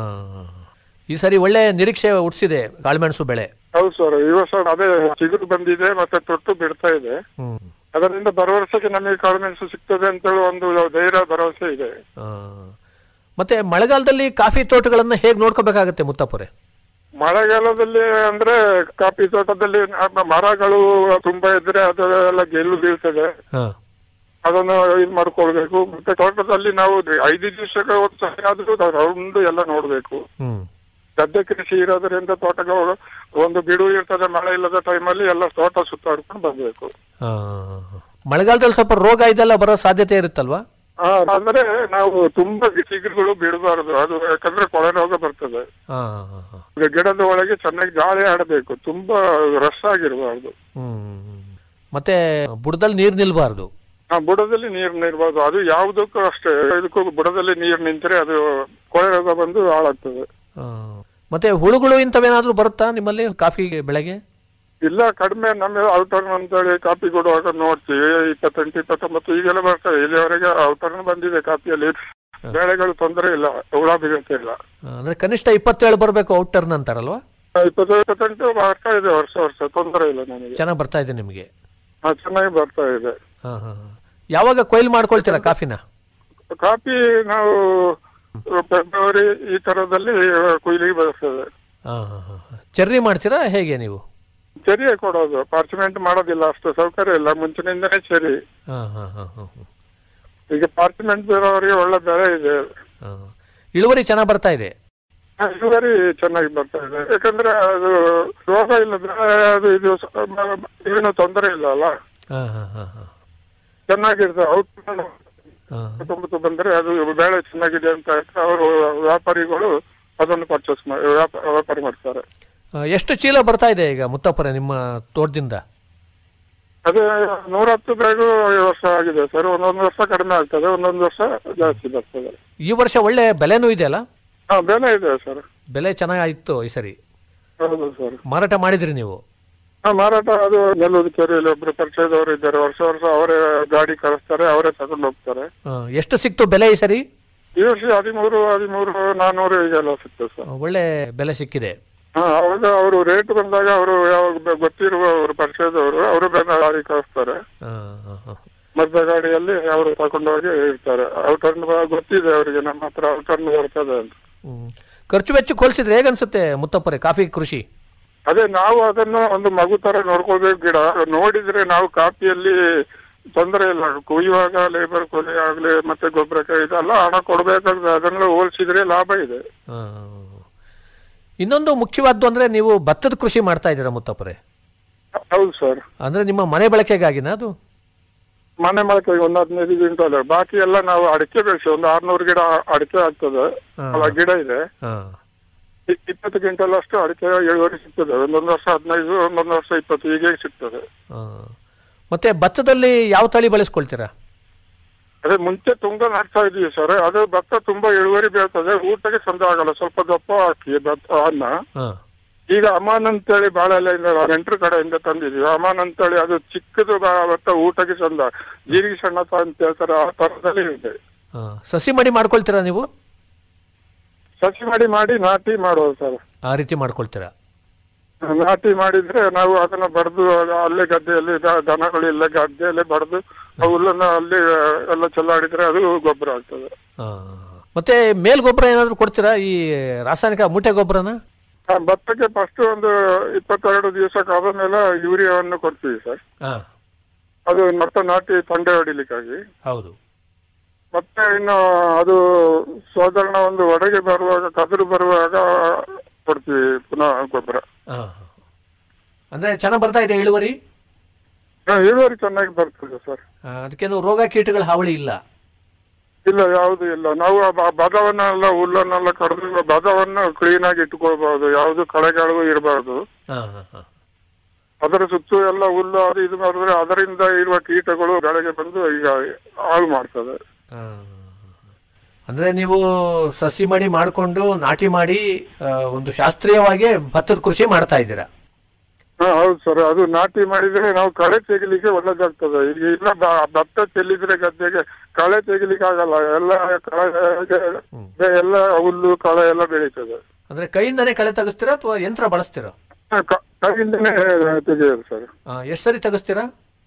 ಈ ಸರಿ ಒಳ್ಳೆ ನಿರೀಕ್ಷೆ ಹುಟ್ಟಿಸಿದೆ ಕಾಳುಮೆಣಸು ಬೆಳೆ ಹೌದು ಸರ್ ಈ ವರ್ಷ ಅದೇ ಚಿಗುರು ಬಂದಿದೆ ಮತ್ತೆ ತೊಟ್ಟು ಬಿಡ್ತಾ ಇದೆ ಹ್ಮ್ ಅದರಿಂದ ಬರೋ ವರ್ಷಕ್ಕೆ ನಮಗೆ ಕಾಳುಮೆಣಸು ಸಿಗ್ತದೆ ಅಂತೇಳಿ ಒಂದು ಧೈರ್ಯ ಭರವಸೆ ಇದೆ ಆ, ಮತ್ತೆ ಮಳೆಗಾಲದಲ್ಲಿ ಕಾಫಿ ತೋಟಗಳನ್ನ ಹೇಗೆ ನೋಡ್ಕೋಬೇಕಾಗತ್ತೆ ಮುತ್ತಪ್ಪರೆ ಮಳೆಗಾಲದಲ್ಲಿ ಅಂದ್ರೆ ಕಾಫಿ ತೋಟದಲ್ಲಿ ನಮ್ಮ ಮರಗಳು ತುಂಬಾ ಇದ್ರೆ ಅದೆಲ್ಲ ಗೆಲ್ಲು ಬೀಳ್ತದೆ ಹಾ ಅದನ್ನು ಇದು ಮಾಡ್ಕೊಳ್ಬೇಕು ಮತ್ತೆ ತೋಟದಲ್ಲಿ ನಾವು ಐದು ದಿವಸಕ್ಕೆ ಒಂದ್ಸರಿ ಆದ್ರೂ ರೌಂಡ್ ಎಲ್ಲ ನೋಡ್ಬೇಕು ಹ್ಮ್ ಗದ್ದೆ ಕೃಷಿ ಇರೋದ್ರಿಂದ ತೋಟಗಳು ಒಂದು ಬಿಡು ಇರ್ತದೆ ಮಳೆ ಇಲ್ಲದ ಟೈಮಲ್ಲಿ ಎಲ್ಲ ತೋಟ ಸುತ್ತಾಡ್ಕೊಂಡು ಬರ್ಬೇಕು ಆ, ಮಳೆಗಾಲದಲ್ಲಿ ಸ್ವಲ್ಪ ರೋಗ ಇದೆಲ್ಲ ಬರೋ ಸಾಧ್ಯತೆ ಇರುತ್ತಲ್ವಾ ಆ, ಅಂದ್ರೆ ನಾವು ತುಂಬಾ ಚಿಗುರುಗಳು ಬಿಡಬಾರದು ಅದು ಯಾಕಂದ್ರೆ ಕೊಳೆ ರೋಗ ಬರ್ತದೆ ಹಾ ಹಾ, ಹಾ. ಈಗ ಗಿಡದ ಒಳಗೆ ಚೆನ್ನಾಗಿ ಗಾಳಿ ಆಡಬೇಕು ತುಂಬಾ ರಸ್ ಆಗಿರಬಾರ್ದು ಹ್ಮ್ ಮತ್ತೆ ಬುಡದಲ್ಲಿ ನೀರ್ ನಿಲ್ಬಾರ್ದು ಆ ಬುಡದಲ್ಲಿ ನೀರು ನಿಲ್ಬಾರ್ದು ಅದು ಯಾವುದಕ್ಕೂ ಅಷ್ಟೇ ಇದಕ್ಕೂ ಬುಡದಲ್ಲಿ ನೀರು ನಿಂತರೆ ಅದು ಕೊಳೆ ರೋಗ ಬಂದು ಹಾಳಾಗ್ತದೆ ಆ, ಮತ್ತೆ ಹುಳುಗಳು ಇಂಥವೇನಾದ್ರೂ ಬರುತ್ತಾ ನಿಮ್ಮಲ್ಲಿ ಕಾಫಿ ಬೆಳೆಗೆ ಇಲ್ಲ ಕಡಿಮೆ ನಮ್ಮ ಔಟರ್ನ್ ಅಂತೇಳಿ ಕಾಪಿ ಕೊಡುವಾಗ ನೋಡ್ತೀವಿ ಇಪ್ಪತ್ತೆಂಟು ಇಪ್ಪತ್ತೊಂಬತ್ತು ಈಗೆಲ್ಲ ಬರ್ತವೆ ಇಲ್ಲಿವರೆಗೆ ಔಟರ್ನ್ ಬಂದಿದೆ ಕಾಪಿಯಲ್ಲಿ ಬೆಳೆಗಳು ತೊಂದರೆ ಇಲ್ಲ ಹುಳ ಬೀಳುತ್ತೆ ಇಲ್ಲ ಆ, ಅಂದ್ರೆ ಕನಿಷ್ಠ ಇಪ್ಪತ್ತೇಳು ಬರಬೇಕು ಔಟರ್ನ್ ಅಂತಾರಲ್ವಾ ಇಪ್ಪತ್ತು ಇಪ್ಪತ್ತೆಂಟು ಬರ್ತಾ ಇದೆ ವರ್ಷ ವರ್ಷ ತೊಂದರೆ ಇಲ್ಲ ನನಗೆ ಚೆನ್ನಾಗಿ ಬರ್ತಾ ಇದೆ ನಿಮಗೆ ಹಾ, ಚೆನ್ನಾಗಿ ಬರ್ತಾ ಇದೆ ಹಾ ಹಾ ಹಾ. ಯಾವಾಗ ಕೊಯ್ಲು ಮಾಡ್ಕೊಳ್ತೀರಾ ಕಾಫಿನ ಕಾಪಿ ನಾವು ಫೆಬ್ರವರಿ ಈ ತರದಲ್ಲಿ ಕುಯ್ಲಿಗೆ ಬರ್ತದೆ ಹಾ ಹಾ ಹಾ ಹಾ. ಚೆರ್ರಿ ಮಾಡ್ತೀರಾ ಹೇಗೆ ನೀವು ಚೆರಿಯೇ ಕೊಡೋದು ಪಾರ್ಚಮೆಂಟ್ ಮಾಡೋದಿಲ್ಲ ಅಷ್ಟು ಸೌಕರ್ಯ ಇಲ್ಲ ಮುಂಚಿನಿಂದನೇ ಚೆರಿ ಹಾ ಹಾ ಹಾ ಹಾ ಹಾ. ಈಗ ಪಾರ್ಚಮೆಂಟ್ ಬೇರೆಯವರಿಗೆ ಒಳ್ಳೆ ಬೆಲೆ ಇದೆ ಹಾ. ಇಳುವರಿ ಚೆನ್ನಾಗಿ ಬರ್ತಾ ಇದೆ ಹಾ, ಇಳುವರಿ ಚೆನ್ನಾಗಿ ಬರ್ತಾ ಇದೆ ಯಾಕಂದ್ರೆ ಅದು ರೋಗ ಇಲ್ಲದ್ರೆ ಅದು ಇದು ಸ- ಮ- ಏನು ತೊಂದರೆ ಇಲ್ಲ ಅಲ್ಲ ಹಾ ಹಾ ಹಾ ಹಾ ಚೆನ್ನಾಗಿರ್ತದೆ ಔಟ್ ಹಾ. ತೊಂಬತ್ತು ಬಂದ್ರೆ ಅದು ಬೆಳೆ ಚೆನ್ನಾಗಿದೆ ಅಂತ ಹೇಳ್ತಾರೆ ಅವರು ವ್ಯಾಪಾರಿಗಳು ಅದನ್ನು ಪರ್ಚೇಸ್ ಮಾಡಿ ವ್ಯಾಪ- ವ್ಯಾಪಾರ ಮಾಡ್ತಾರೆ ಆ, ಎಷ್ಟು ಚೀಲ ಬರ್ತಾ ಇದೆ ಈಗ ಮುತ್ತಪ್ಪರೆ ನಿಮ್ಮ ತೋಟದಿಂದ ಅದೇ ನೂರತ್ತು ಬ್ಯಾಗು ಈ ವರ್ಷ ಆಗಿದೆ ಸರ್ ಒಂದೊಂದು ವರ್ಷ ಕಡಿಮೆ ಆಗ್ತದೆ ಒಂದೊಂದು ವರ್ಷ ಜಾಸ್ತಿ ಬರ್ತದೆ ಈ ವರ್ಷ ಒಳ್ಳೆ ಬೆಲೆನೂ ಇದೆಯಲ್ಲ ಹಾ ಬೆಲೆ ಇದೆ ಸರ್ ಬೆಲೆ ಚೆನ್ನಾಗಾಯಿತು ಈ ಸರಿ ಹೌದು ಸರ್ ಮಾರಾಟ ಮಾಡಿದ್ರಿ ನೀವು ಹಾ ಮಾರಾಟ ಅದು ನೆಲ್ಲೂರು ಕೆರೆಯಲ್ಲಿ ಒಬ್ರು ಪರಿಚಯದವರು ಇದ್ದಾರೆ ವರ್ಷ ವರ್ಷ ಅವರೇ ಗಾಡಿ ಕಳಿಸ್ತಾರೆ ಅವರೇ ತಗೊಂಡು ಹೋಗ್ತಾರೆ ಆ, ಎಷ್ಟು ಸಿಕ್ತು ಬೆಲೆ ಈ ಸರಿ ಈ ವರ್ಷ ಹದಿಮೂರು ಹದಿಮೂರು ನಾನ್ನೂರು ಈಗೆಲ್ಲ ಸಿಗ್ತದೆ ಸರ್ ಆ, ಒಳ್ಳೆ ಬೆಲೆ ಸಿಕ್ಕಿದೆ ಹಾ ಅವಾಗ ಅವರು ರೇಟ್ ಬಂದಾಗ ಅವರು ಯಾವಾಗ ಬ- ಗೊತ್ತಿರುವ ಅವರು ಪರಿಚಯದವರು ಅವರು ಬೇಗ ಗಾಡಿ ಕಳಿಸ್ತಾರೆ ಆ, ಆ, ಆ. ಮದ್ದ ಗಾಡಿಯಲ್ಲಿ ಅವರು ತಗೊಂಡೋಗಿ ಇರ್ತಾರೆ ಔಟರ್ನ್ ಗೊತ್ತಿದೆ ಅವರಿಗೆ ನಮ್ಮ ಹತ್ರ ಔಟರ್ನ್ ಬರ್ತದೆ ಅಂತ ಹ್ಮ್. ಖರ್ಚು ವೆಚ್ಚಕ್ಕೆ ಹೋಲಿಸಿದ್ರೆ ಹೇಗನ್ಸುತ್ತೆ ಮುತ್ತಪ್ಪರೆ ಕಾಫಿ ಕೃಷಿ ಅದೇ ನಾವು ಅದನ್ನ ಒಂದು ಮಗು ತರ ನೋಡ್ಕೋಬೇಕು ಗಿಡ ನೋಡಿದ್ರೆ ನಾವು ಕಾಪಿಯಲ್ಲಿ ತೊಂದರೆ ಇಲ್ಲ ಕುಯ್ಯುವಾಗ ಲೇಬರ್ ಕೊಲೆ ಆಗ್ಲಿ ಮತ್ತೆ ಗೊಬ್ಬರಕ್ಕೆ ಇದೆಲ್ಲ ಹಣ ಕೊಡ್ಬೇಕಾಗ್ತದೆ ಅದನ್ನೆಲ್ಲ ಹೋಲಿಸಿದ್ರೆ ಲಾಭ ಇದೆ ಆ. ಇನ್ನೊಂದು ಮುಖ್ಯವಾದ್ದು ಅಂದ್ರೆ ನೀವು ಭತ್ತದ ಕೃಷಿ ಮಾಡ್ತಾ ಇದ್ದೀರಾ ಮುತ್ತಪ್ಪರೆ ಹೌದು ಸರ್ ಅಂದ್ರೆ ನಿಮ್ಮ ಮನೆ ಬಳಕೆಗಾಗಿನ ಅದು ಮನೆ ಮಾಡ್ತೀವಿ ಒಂದು ಹದಿನೈದು ಕ್ವಿಂಟಲ್ ಬಾಕಿ ಎಲ್ಲ ನಾವು ಅಡಿಕೆ ಬೆಳೆಸಿ ಒಂದು ಆರ್ನೂರು ಗಿಡ ಅಡಿಕೆ ಆಗ್ತದೆ ಹಾ. ಅಲ್ಲ ಗಿಡ ಇದೆ ಆ. ಇ- ಇಪ್ಪತ್ತು ಕ್ವಿಂಟಲ್ ಅಷ್ಟು ಅಡಿಕೆ ಇಳುವರಿ ಸಿಗ್ತದೆ ಒಂದೊಂದು ವರ್ಷ ಹದಿನೈದು ಒಂದೊಂದು ವರ್ಷ ಇಪ್ಪತ್ತು ಹೀಗೆ ಸಿಗ್ತದೆ ಆ. ಮತ್ತೆ ಭತ್ತದಲ್ಲಿ ಯಾವ ತಳಿ ಬಳಸ್ಕೊಳ್ತೀರಾ ಅದೇ ಮುಂಚೆ ತುಂಗ ನಾಡ್ತಾ ಇದೀವಿ ಸರ್ ಅದು ಭತ್ತ ತುಂಬಾ ಇಳುವರಿ ಬೀಳ್ತದೆ ಊಟಕ್ಕೆ ಚಂದ ಆಗಲ್ಲ ಸ್ವಲ್ಪ ದಪ್ಪ ಹಾಕಿ ಭತ್ತ ಅನ್ನ ಹಾ ಈಗ ಅಮಾನ್ ಅಂತೇಳಿ ಬಾಳೆಲೆಯಿಂದ ನೆಂಟ್ರ ಕಡೆಯಿಂದ ತಂದಿದೀವಿ ಅಮಾನ್ ಅಂತೇಳಿ ಅದು ಚಿಕ್ಕದು ಬ- ಭತ್ತ ಊಟಕ್ಕೆ ಚಂದ ಜೀರಿಗೆ ಸಣ್ಣ ಅಂತ ಹೇಳ್ತಾರೆ ಆ ತರದಲ್ಲಿ ಇದೆ ಆ. ಸಸಿ ಮಡಿ ಮಾಡ್ಕೊಳ್ತೀರಾ ನೀವು ಸಸಿ ಮಾಡಿ ಮಾಡಿ ನಾಟಿ ಮಾಡೋದು ಸರ್ ಆ ರೀತಿ ಮಾಡ್ಕೊಳ್ತೀರಾ ನಾಟಿ ಮಾಡಿದ್ರೆ ನಾವು ಅದನ್ನ ಬಡ್ದು ಅಲ್ಲೇ ಗದ್ದೆಯಲ್ಲಿ ದ- ದನಗಳು ಇಲ್ಲೇ ಗದ್ದೆಯಲ್ಲೇ ಬಡ್ದು ಆ ಹುಲ್ಲನ್ನ ಅಲ್ಲಿ ಎಲ್ಲ ಚೆಲ್ಲಾಡಿದ್ರೆ ಅದು ಗೊಬ್ಬರ ಆಗ್ತದೆ ಆ. ಮತ್ತೆ ಮೇಲ್ ಗೊಬ್ಬರ ಏನಾದ್ರು ಕೊಡ್ತೀರಾ ಈ ರಾಸಾಯನಿಕ ಮೂಟೆ ಗೊಬ್ಬರನ ಆ ಭತ್ತಕ್ಕೆ ಫಸ್ಟ್ ಒಂದು ಇಪ್ಪತ್ತೆರಡು ದಿವಸಕ್ಕೆ ಆದ ಮೇಲೆ ಯೂರಿಯಾವನ್ನು ಕೊಡ್ತೀವಿ ಸರ್ ಹಾ ಅದು ಮತ್ತೆ ನಾಟಿ ತಂಡೆ ಹೊಡಿಲಿಕ್ಕಾಗಿ ಹೌದು ಮತ್ತೆ ಇನ್ನು ಅದು ಸಾಧಾರಣ ಒಂದು ಒಡೆಗೆ ಬರುವಾಗ ಕದರು ಬರುವಾಗ ಕೊಡ್ತೀವಿ ಪುನಃ ಗೊಬ್ಬರ ಆ. ಅಂದ್ರೆ ಚೆನ್ನಾಗಿ ಬರ್ತಾ ಇದೆ ಇಳುವರಿ ಹಾ, ಇಳುವರಿ ಚೆನ್ನಾಗಿ ಬರ್ತದೆ ಸರ್ ಆ, ಅದಕ್ಕೇನು ರೋಗ ಕೀಟಗಳ ಹಾವಳಿ ಇಲ್ಲ ಇಲ್ಲ ಯಾವುದು ಇಲ್ಲ ನಾವು ಆ ಬ- ಬದವನ್ನೆಲ್ಲ ಹುಲ್ಲನ್ನೆಲ್ಲ ಕಡಿದು ಬದವನ್ನು ಕ್ಲೀನ್ ಆಗಿ ಇಟ್ಕೊಳ್ಬಹುದು ಯಾವುದು ಕಳೆಗಳು ಇರಬಾರ್ದು ಹಾ ಹಾ ಹಾ ಅದರ ಸುತ್ತು ಎಲ್ಲ ಹುಲ್ಲು ಅದು ಇದು ಮಾಡಿದ್ರೆ ಅದರಿಂದ ಇರುವ ಕೀಟಗಳು ಬೆಳೆಗೆ ಬಂದು ಈಗ ಹಾಳು ಮಾಡ್ತದೆ ಆ. ಅಂದ್ರೆ ನೀವು ಸಸಿ ಮಡಿ ಮಾಡ್ಕೊಂಡು ನಾಟಿ ಮಾಡಿ ಆ, ಒಂದು ಶಾಸ್ತ್ರೀಯವಾಗಿ ಭತ್ತದ ಕೃಷಿ ಮಾಡ್ತಾ ಇದ್ದೀರಾ ಹಾ ಹೌದು ಸರ್ ಅದು ನಾಟಿ ಮಾಡಿದ್ರೆ ನಾವು ಕಳೆ ತೆಗಿಲಿಕ್ಕೆ ಒಳ್ಳೇದಾಗ್ತದೆ ಈಗ ಇಲ್ಲ ಬ- ಭತ್ತ ಚೆಲ್ಲಿದ್ರೆ ಗದ್ದೆಗೆ ಕಳೆ ತೆಗಿಲಿಕ್ಕೆ ಆಗಲ್ಲ ಎಲ್ಲ ಕಳೆ ಎಲ್ಲ ಹುಲ್ಲು ಕಳೆ ಎಲ್ಲ ಬೆಳೀತದೆ ಅಂದ್ರೆ ಕೈಯಿಂದನೇ ಕಳೆ ತೆಗಿಸ್ತೀರಾ ಅಥವಾ ಯಂತ್ರ ಬಳಸ್ತೀರಾ ಹಾ, ಕ- ಕೈಯಿಂದನೇ ತೆಗೆಯೋದು ಸರ್ ಎಷ್ಟು ಸರಿ ತೆಗಿಸ್ತೀರಾ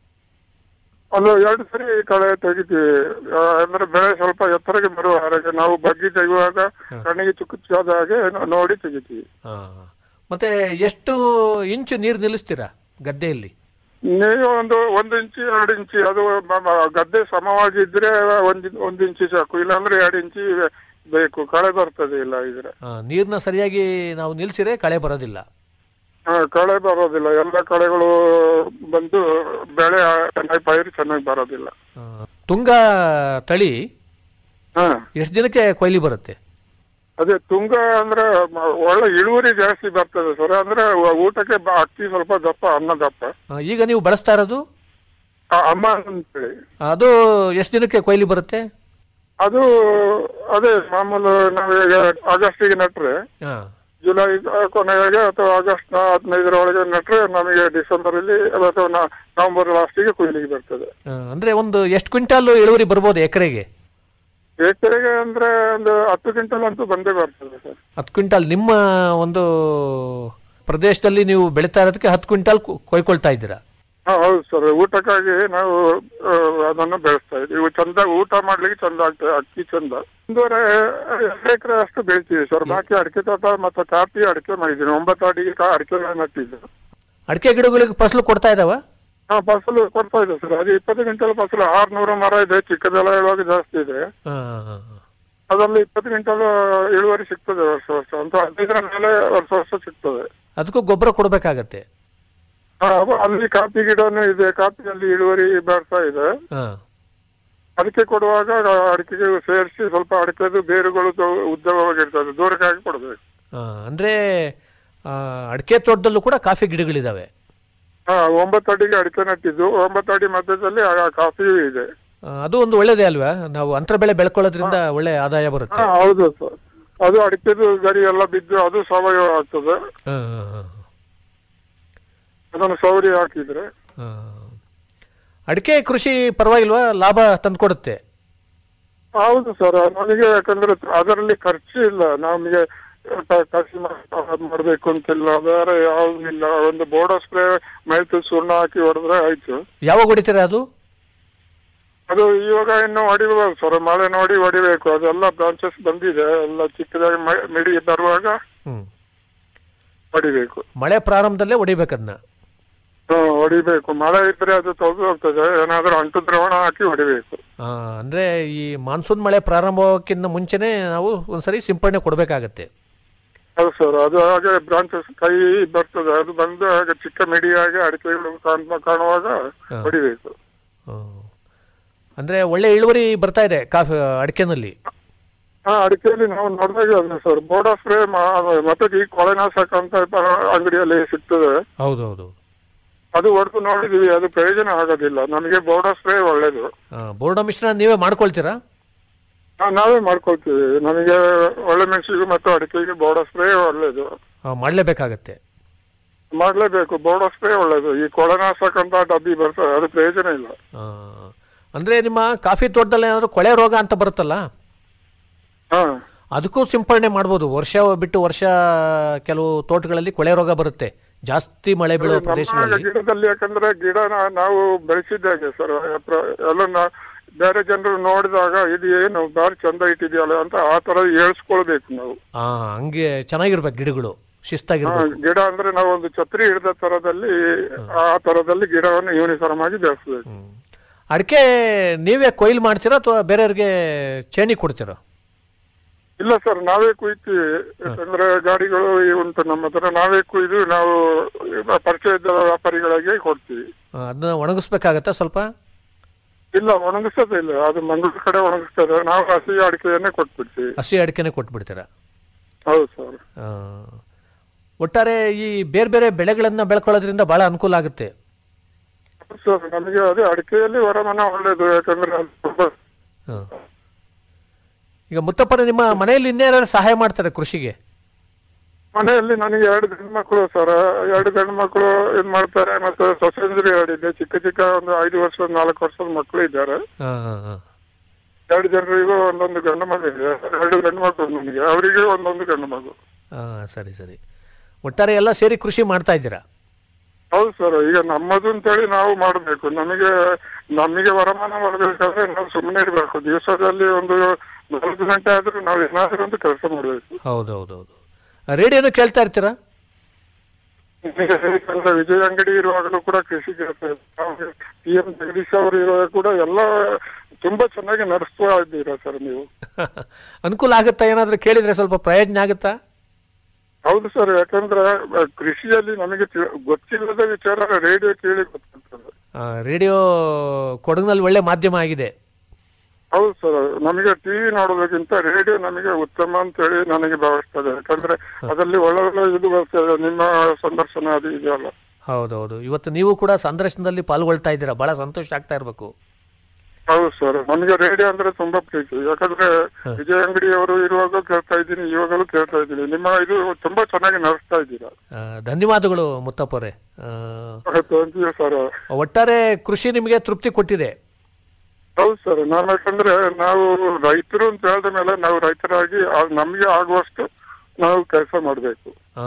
ಒಂದು ಎರಡು ಸರಿ ಕಳೆ ತೆಗಿತೀವಿ ಆ, ಅಂದ್ರೆ ಬೆಳೆ ಸ್ವಲ್ಪ ಎತ್ತರಕ್ಕೆ ಬರುವ ಹಾಗೆ ನಾವು ಬಗ್ಗಿ ತೆಗುವಾಗ ಕಣ್ಣಿಗೆ ಚುಕ್ಕುಚ್ಚಾದ ಹಾಗೆ ನೋ- ನೋಡಿ ತೆಗಿತೀವಿ ಆ. ಮತ್ತೆ ಎಷ್ಟು ಇಂಚು ನೀರು ನಿಲ್ಲಿಸ್ತೀರಾ ಗದ್ದೆಯಲ್ಲಿ ನೀವು ಒಂದು ಒಂದು ಇಂಚಿ ಎರಡು ಇಂಚಿ ಅದು ಮ- ಮ- ಗದ್ದೆ ಸಮವಾಗಿ ಇದ್ರೆ ಒಂದ್ ಒಂದು ಇಂಚಿ ಸಾಕು ಇಲ್ಲಾಂದ್ರೆ ಎರಡು ಇಂಚಿ ಬೇಕು ಕಳೆ ಬರ್ತದೆ ಇಲ್ಲ ಇದ್ರೆ ಆ, ನೀರ್ನ ಸರಿಯಾಗಿ ನಾವು ನಿಲ್ಸಿದ್ರೆ ಕಳೆ ಬರೋದಿಲ್ಲ ಹಾ, ಕಳೆ ಬರೋದಿಲ್ಲ ಎಲ್ಲ ಕಳೆಗಳು ಬಂದು ಬೆಳೆ ಚೆನ್ನಾಗಿ ಪೈರು ಚೆನ್ನಾಗಿ ಬರೋದಿಲ್ಲ ಆ, ತುಂಗ ತಳಿ ಹಾ ಎಷ್ಟು ದಿನಕ್ಕೆ ಕೊಯ್ಲಿ ಬರುತ್ತೆ ಅದೇ ತುಂಗ ಅಂದ್ರೆ ಮ- ಒಳ್ಳೆ ಇಳುವರಿ ಜಾಸ್ತಿ ಬರ್ತದೆ ಸರ್ ಅಂದ್ರೆ ವ- ಊಟಕ್ಕೆ ಬ- ಅಕ್ಕಿ ಸ್ವಲ್ಪ ದಪ್ಪ ಅನ್ನ ದಪ್ಪ ಆ, ಈಗ ನೀವು ಬಳಸ್ತಾ ಇರೋದು ಆ, ಅಮ್ಮ ಅಂತೇಳಿ ಅದು ಎಷ್ಟು ದಿನಕ್ಕೆ ಕೊಯ್ಲಿ ಬರುತ್ತೆ ಅದು ಅದೇ ಮಾಮೂಲು ನಾವು ಈಗ ಆಗಸ್ಟಿಗೆ ನಟ್ರೆ ಹಾ ಜುಲೈ ಕೊನೆಗೆ ಅಥವಾ ಆಗಸ್ಟ್ ಹದಿನೈದರ ಒಳಗೆ ನಟ್ರೆ ನಮಗೆ ಡಿಸೆಂಬರ್ ಅಲ್ಲಿ ಅಥವಾ ನ- ನವೆಂಬರ್ ಲಾಸ್ಟಿಗೆ ಕೊಯ್ಲಿಗೆ ಬರ್ತದೆ ಆ, ಅಂದ್ರೆ ಒಂದು ಎಷ್ಟು ಕ್ವಿಂಟಾಲ್ ಇಳುವರಿ ಬರ್ಬೋದು ಎಕರೆಗೆ ಎಕರೆಗೆ ಅಂದ್ರೆ ಒಂದು ಹತ್ತು ಕ್ವಿಂಟಲ್ ಅಂತೂ ಬಂದೇ ಬರ್ತದೆ ಸರ್ ಹತ್ತು ಕ್ವಿಂಟಾಲ್ ನಿಮ್ಮ ಒಂದು ಪ್ರದೇಶದಲ್ಲಿ ನೀವು ಬೆಳೀತಾ ಇರೋದಕ್ಕೆ ಹತ್ತು ಕ್ವಿಂಟಾಲ್ ಕೊ- ಕೊಯ್ಕೊಳ್ತಾ ಇದ್ದೀರಾ ಹಾ ಹೌದು ಸರ್ ಊಟಕ್ಕಾಗಿ ನಾವು ಆ, ಅದನ್ನು ಬೆಳೆಸ್ತಾ ಇದ್ದೀವಿ ಚಂದ ಊಟ ಮಾಡ್ಲಿಕ್ಕೆ ಚಂದ ಆಗ್ತದೆ ಅಕ್ಕಿ ಚಂದ ಒಂದೂವರೆ ಎರಡು ಎಕರೆ ಅಷ್ಟು ಬೆಳಿತೀವಿ ಸರ್ ಬಾಕಿ ಅಡಿಕೆ ತೋಟ ಮತ್ತೆ ಕಾಫಿ ಅಡಿಕೆ ಮಾಡಿದ್ದೀನಿ ಒಂಬತ್ತು ಅಡಿಗೆ ಕಾ- ಅಡಿಕೆ ನಟ್ಟಿದ್ದು ಅಡಿಕೆ ಗಿಡಗಳಿಗೆ ಫಸಲು ಕೊಡ್ತಾ ಇದಾವ ಹಾ ಫಸಲು ಕೊಡ್ತಾ ಇದೆ ಸರ್ ಅದು ಇಪ್ಪತ್ತು ಕ್ವಿಂಟಲ್ ಫಸಲು ಆರ್ನೂರು ಮರ ಇದೆ ಚಿಕ್ಕದೆಲ್ಲ ಇಳುವಾಗ ಜಾಸ್ತಿ ಇದೆ ಅದರಲ್ಲಿ ಇಪ್ಪತ್ತು ಕ್ವಿಂಟಲ್ ಇಳುವರಿ ಸಿಗ್ತದೆ ವರ್ಷ ವರ್ಷ ಅಂತ ಹದಿನೈದರ ಮೇಲೆ ವರ್ಷ ವರ್ಷ ಸಿಗ್ತದೆ ಅದಕ್ಕೂ ಗೊಬ್ಬರ ಕೊಡ್ಬೇಕಾಗತ್ತೆ ಹಾ, ಅವು ಅಲ್ಲಿ ಕಾಫಿ ಗಿಡನೂ ಇದೆ ಕಾಫಿಯಲ್ಲಿ ಇಳುವರಿ ಬರ್ತಾ ಇದೆ ಹಾ ಅಡಿಕೆ ಕೊಡುವಾಗ ಅಡಿಕೆಗೆ ಸೇರಿಸಿ ಸ್ವಲ್ಪ ಅಡಿಕೆದು ಬೇರುಗಳು ದೊ- ಉದ್ದವಾಗಿರ್ತದೆ ದೂರಕ್ಕಾಗಿ ಕೊಡಬೇಕು ಆ, ಅಂದ್ರೆ ಆ, ಅಡಿಕೆ ತೋಟದಲ್ಲೂ ಕೂಡ ಕಾಫಿ ಗಿಡಗಳಿದಾವೆ ಹಾ ಒಂಬತ್ತು ಅಡಿಗೆ ಅಡಿಕೆ ನಟ್ಟಿದ್ದು ಒಂಬತ್ತು ಅಡಿ ಮಧ್ಯದಲ್ಲಿ ಆ ಕಾಫಿಯೂ ಇದೆ ಆ, ಅದು ಒಂದು ಒಳ್ಳೇದೇ ಅಲ್ವಾ ನಾವು ಅಂತರ ಬೆಳೆ ಬೆಳ್ಕೊಳ್ಳೋದ್ರಿಂದ ಒಳ್ಳೆ ಆದಾಯ ಬರುತ್ತೆ ಹಾ ಹೌದು ಸರ್ ಅದು ಅಡಿಕೆದು ಗರಿ ಎಲ್ಲ ಬಿದ್ದು ಅದು ಸಾವಯವ ಆಗ್ತದೆ ಹಾ, ಹಾ, ಹಾ. ಅದನ್ನು ಸೌರಿ ಹಾಕಿದ್ರೆ ಆ. ಅಡಿಕೆ ಕೃಷಿ ಪರವಾಗಿಲ್ವಾ ಲಾಭ ತಂದ್ಕೊಡುತ್ತೆ ಹೌದು ಸರ್ ನಮಗೆ ಯಾಕಂದ್ರೆ ಅದರಲ್ಲಿ ಖರ್ಚು ಇಲ್ಲ ನಮಗೆ ಕ- ಕಸಿ ಮಾಡ್- ಮಾಡ್ಬೇಕು ಅಂತಿಲ್ಲ ಬೇರೆ ಯಾವ್ದಿಲ್ಲ ಒಂದು ಬೋರ್ಡೋ ಸ್ಪ್ರೇ ಮೈತು ಸುಣ್ಣ ಹಾಕಿ ಹೊಡೆದ್ರೆ ಆಯ್ತು ಯಾವಾಗ ಹೊಡಿತೀರಾ ಅದು ಅದು ಇವಾಗ ಇನ್ನು ಹೊಡಿಬಹುದು ಸರ್ ಮಳೆ ನೋಡಿ ಹೊಡಿಬೇಕು ಅದೆಲ್ಲ ಬ್ರಾಂಚಸ್ ಬಂದಿದೆ ಎಲ್ಲ ಚಿಕ್ಕದಾಗಿ ಮ- ಮಿಡಿ ಬರುವಾಗ ಹ್ಮ್ ಹೊಡಿಬೇಕು ಮಳೆ ಪ್ರಾರಂಭದಲ್ಲೇ ಹೊಡಿಬೇಕದ್ನ ಹ್ಮ್ ಹೊಡಿಬೇಕು ಮಳೆ ಇದ್ರೆ ಅದು ತೊಳೆದು ಹೋಗ್ತದೆ ಏನಾದ್ರೂ ಅಂಟು ದ್ರವಣ ಹಾಕಿ ಹೊಡಿಬೇಕು ಆ, ಅಂದ್ರೆ ಈ ಮಾನ್ಸೂನ್ ಮಳೆ ಪ್ರಾರಂಭಕ್ಕಿಂತ ಮುಂಚೆನೆ ನಾವು ಒಂದ್ಸರಿ ಸಿಂಪಡಣೆ ಕೊಡಬೇಕಾಗತ್ತೆ ಹೌದು ಸರ್ ಅದು ಹಾಗೆ ಬ್ರಾಂಚಸ್ ಕೈ ಬರ್ತದೆ ಅದು ಬಂದು ಹಾಗೆ ಚಿಕ್ಕ ಮಿಡಿಯಾಗಿ ಅಡಿಕೆಗಳು ಕಾಣ್ ಕಾಣುವಾಗ ಹಾ. ಹೊಡಿಬೇಕು ಅಂದ್ರೆ ಒಳ್ಳೆ ಇಳುವರಿ ಬರ್ತಾ ಇದೆ ಕಾಫಿ ಅಡಿಕೆನಲ್ಲಿ ಹಾ ಅಡಿಕೆಯಲ್ಲಿ ನಾವು ನೋಡಿದಾಗ ಅದೇ ಸರ್ ಬೋಡೋ ಸ್ಪ್ರೇ ಮತ್ತೆ ಈ ಕೊಳೆನಾಶಕ ಅಂತ ಬ- ಅಂಗಡಿಯಲ್ಲಿ ಸಿಗ್ತದೆ ಹೌದು ಹೌದು ಅದು ಹೊಡೆದು ನೋಡಿದೀವಿ ಅದು ಪ್ರಯೋಜನ ಆಗೋದಿಲ್ಲ ನಮಗೆ ಬೋಡೋ ಸ್ಪ್ರೇ ಒಳ್ಳೇದು ಬೋರ್ಡ ಮಿಶ್ರಣ ನೀವೇ ಮಾಡ್ಕೊಳ್ತೀರಾ ಹಾ, ನಾವೇ ಮಾಡ್ಕೊಳ್ತೀವಿ ನಮಗೆ ಒಳ್ಳೆ ಮೆಣಸಿಗೆ ಮತ್ತು ಅಡಿಕೆಗೆ ಬೋಡೋ ಸ್ಪ್ರೇ ಒಳ್ಳೇದು ಆ, ಮಾಡ್ಲೇಬೇಕಾಗತ್ತೆ ಮಾಡ್ಲೇಬೇಕು ಬೋಡೋ ಸ್ಪ್ರೇ ಒಳ್ಳೇದು ಈ ಕೊಳೆನಾಶಕ ಅಂತ ಡಬ್ಬಿ ಬರ್ತದೆ ಅದು ಪ್ರಯೋಜನ ಇಲ್ಲ ಆ, ಅಂದ್ರೆ ನಿಮ್ಮ ಕಾಫಿ ತೋಟದಲ್ಲಿ ಏನಾದ್ರು ಕೊಳೆ ರೋಗ ಅಂತ ಬರುತ್ತಲ್ಲ ಹಾ ಅದಕ್ಕೂ ಸಿಂಪಡಣೆ ಮಾಡ್ಬೋದು ವರ್ಷ ಬಿಟ್ಟು ವರ್ಷ ಕೆಲವು ತೋಟಗಳಲ್ಲಿ ಕೊಳೆ ರೋಗ ಬರುತ್ತೆ ಜಾಸ್ತಿ ಮಳೆ ಬೀಳುವ ನಮ್ಮ ಪ್ರದೇಶಗಳಲ್ಲಿ ಗಿಡದಲ್ಲಿ ಯಾಕಂದ್ರೆ ಗಿಡನ ನಾವು ಬೆಳೆಸಿದ್ದಾಗೆ ಸರ್ ಎಲ್ಲ ನಾ- ಬೇರೆ ಜನರು ನೋಡಿದಾಗ ಇದು ಏನು ಬಾರಿ ಚಂದ ಇಟ್ಟಿದ್ಯಲ್ಲ ಅಂತ ಆ ತರ ಹೇಳ್ಸ್ಕೊಳ್ಬೇಕು ನಾವು ಆ ಹಂಗೆ ಚೆನ್ನಾಗಿರ್ಬೇಕು ಗಿಡಗಳು ಹಾ, ಶಿಸ್ತಾಗಿರ್ಬೇಕು ಗಿಡ ಅಂದ್ರೆ ನಾವು ಒಂದು ಛತ್ರಿ ಹಿಡಿದ ತರದಲ್ಲಿ ಆ ತರದಲ್ಲಿ ಗಿಡವನ್ನು ಯೂನಿಫಾರ್ಮ್ ಆಗಿ ಬೆಳೆಸಬೇಕು ಅಡಿಕೆ ನೀವೇ ಕೊಯ್ಲು ಮಾಡ್ತೀರಾ ಅಥವಾ ಬೇರೆಯವ್ರಿಗೆ ಚೇಣಿ ಕೊಡ್ತೀರಾ ಇಲ್ಲ ಸರ್ ನಾವೇ ಕುಯ್ತೀವಿ ಯಾಕಂದ್ರೆ ಗಾಡಿಗಳು ಈ ಉಂಟು ನಮ್ಮ ಹತ್ರ ನಾವೇ ಕುಯ್ದು ನಾವು ಪರಿಚಯದ ವ್ಯಾಪಾರಿಗಳಿಗೆ ಕೊಡ್ತೀವಿ ಆ, ಅದನ್ನ ಒಣಗಿಸ್ಬೇಕಾಗತ್ತಾ ಸ್ವಲ್ಪ ಇಲ್ಲ ಒಣಗಿಸೋದಿಲ್ಲ ಅದು ಮಂಗಳೂರು ಕಡೆ ಒಣಗಿಸ್ತಾರೆ ನಾವು ಹಸಿ ಅಡಿಕೆಯನ್ನೇ ಕೊಟ್ಬಿಡ್ತೀವಿ ಹಸಿ ಅಡಿಕೆನೆ ಕೊಟ್ಬಿಡ್ತೀರಾ ಹೌದು ಸರ್ ಆ, ಒಟ್ಟಾರೆ ಈ ಬೇರೆ ಬೇರೆ ಬೆಳೆಗಳನ್ನ ಬೆಳ್ಕೊಳ್ಳೋದ್ರಿಂದ ಬಹಳ ಅನುಕೂಲ ಆಗುತ್ತೆ ಸರ್ ನಮಗೆ ಅದೇ ಅಡಿಕೆಯಲ್ಲಿ ವರಮಾನ ಒಳ್ಳೇದು ಯಾಕಂದ್ರೆ ಅದು ತುಂಬಾ ಆ. ಈಗ ಮುತ್ತಪ್ಪನ ನಿಮ್ಮ ಮನೆಯಲ್ಲಿ ಇನ್ನೇನಾದ್ರು ಸಹಾಯ ಮಾಡ್ತಾರೆ ಕೃಷಿಗೆ ಮನೆಯಲ್ಲಿ ನನಗೆ ಎರಡು ಗಂಡು ಮಕ್ಕಳು ಸರ್ ಎರಡು ಗಂಡು ಮಕ್ಕಳು ಇದ್ ಮಾಡ್ತಾರೆ ಮತ್ತೆ ಸೊಸೆಂದ್ರಿ ಹೇಳಿದ್ದೆ ಚಿಕ್ಕ ಚಿಕ್ಕ ಒಂದು ಐದು ವರ್ಷ ನಾಲ್ಕು ವರ್ಷದ ಮಕ್ಕಳು ಇದ್ದಾರೆ ಆ, ಆ, ಆ. ಎರಡು ಜನರಿಗೂ ಒಂದೊಂದು ಗಂಡು ಮಗು ಇದೆ ಎರಡು ಗಂಡು ಮಕ್ಕಳು ನನಗೆ ಅವರಿಗೆ ಒಂದೊಂದು ಗಂಡು ಮಗು ಆ, ಸರಿ ಸರಿ ಒಟ್ಟಾರೆ ಎಲ್ಲ ಸೇರಿ ಕೃಷಿ ಮಾಡ್ತಾ ಇದ್ದೀರಾ ಹೌದು ಸರ್ ಈಗ ನಮ್ಮದು ಅಂತೇಳಿ ನಾವು ಮಾಡಬೇಕು ನಮಗೆ ನಮಗೆ ವರಮಾನ ಮಾಡಬೇಕಾದ್ರೆ ನಾವು ಸುಮ್ಮನೆ ಇರಬೇಕು ದಿವಸದಲ್ಲಿ ಒಂದು ನಾಲ್ಕು ಗಂಟೆ ಆದ್ರೂ ನಾವು ಏನಾದ್ರೂ ಒಂದು ಕೆಲಸ ಮಾಡಬೇಕು ಹೌದು ಹೌದು ಹೌದು ರೇಡಿಯೋನು ಕೇಳ್ತಾ ಇರ್ತೀರಾ ಯಾಕಂದ್ರೆ ವಿಜಯ ಅಂಗಡಿ ಇರುವಾಗಲೂ ಕೂಡ ಕೃಷಿ ಕೆಲಸ ಪಿ ಎಂ ಜಗದೀಶ್ ಅವರು ಇರುವಾಗ ಕೂಡ ಎಲ್ಲ ತುಂಬಾ ಚೆನ್ನಾಗಿ ನಡೆಸ್ತಾ ಇದ್ದೀರಾ ಸರ್ ನೀವು ಅನುಕೂಲ ಆಗುತ್ತಾ ಏನಾದ್ರೂ ಕೇಳಿದ್ರೆ ಸ್ವಲ್ಪ ಪ್ರಯೋಜನ ಆಗುತ್ತಾ ಹೌದು ಸರ್ ಯಾಕಂದ್ರೆ ಅಹ್, ಕೃಷಿಯಲ್ಲಿ ನಮಗೆ ತಿ- ಗೊತ್ತಿಲ್ಲದ ವಿಚಾರ ರೇಡಿಯೋ ಕೇಳಿ ಗೊತ್ತಾಗ್ತದೆ ಆ, ರೇಡಿಯೋ ಕೊಡಗಿನಲ್ಲಿ ಒಳ್ಳೆ ಮಾಧ್ಯಮ ಆಗಿದೆ ಹೌದು ಸರ್ ನಮಗೆ ಟಿವಿ ನೋಡೋದಕ್ಕಿಂತ ರೇಡಿಯೋ ನಮಗೆ ಉತ್ತಮ ಅಂತ ಹೇಳಿ ನನಗೆ ಭಾವಿಸ್ತದೆ ಯಾಕಂದ್ರೆ ಅದರಲ್ಲಿ ಒಳ್ಳೆ ಒಳ್ಳೆ ಇದು ಬರ್ತದೆ ನಿಮ್ಮ ಸಂದರ್ಶನ ಅದು ಇದೆಯಲ್ಲ ಹೌದೌದು ಇವತ್ತು ನೀವು ಕೂಡ ಸಂದರ್ಶನದಲ್ಲಿ ಪಾಲ್ಗೊಳ್ತಾ ಇದ್ದೀರಾ ಬಹಳ ಸಂತೋಷ ಆಗ್ತಾ ಇರಬೇಕು ಹೌದು ಸರ್ ನಮಗೆ ರೇಡಿಯೋ ಅಂದ್ರೆ ತುಂಬಾ ಪ್ರೀತಿ ಯಾಕಂದ್ರೆ ವಿಜಯ ಅಂಗಡಿ ಅವರು ಇರುವಾಗ ಕೇಳ್ತಾ ಇದ್ದೀನಿ ಇವಾಗಲೂ ಕೇಳ್ತಾ ಇದ್ದೀನಿ ನಿಮ್ಮ ಇದು ತುಂಬಾ ಚೆನ್ನಾಗಿ ನಡೆಸ್ತಾ ಇದ್ದೀರಾ ಧನ್ಯವಾದಗಳು ಮುತ್ತಪ್ಪರೇ ಥ್ಯಾಂಕ್ ಯು ಸರ್ ಒಟ್ಟಾರೆ ಕೃಷಿ ನಿಮಗೆ ತೃಪ್ತಿ ಕೊಟ್ಟಿದೆ ಹೌದು ಸರ್ ನಾನು ಯಾಕಂದ್ರೆ ನಾವು ರೈತರು ಅಂತ ಹೇಳಿದ ಮೇಲೆ ನಾವು ರೈತರಾಗಿ ಆ- ನಮ್ಗೆ ಆಗುವಷ್ಟು ನಾವು ಕೆಲಸ ಮಾಡ್ಬೇಕು ಆ,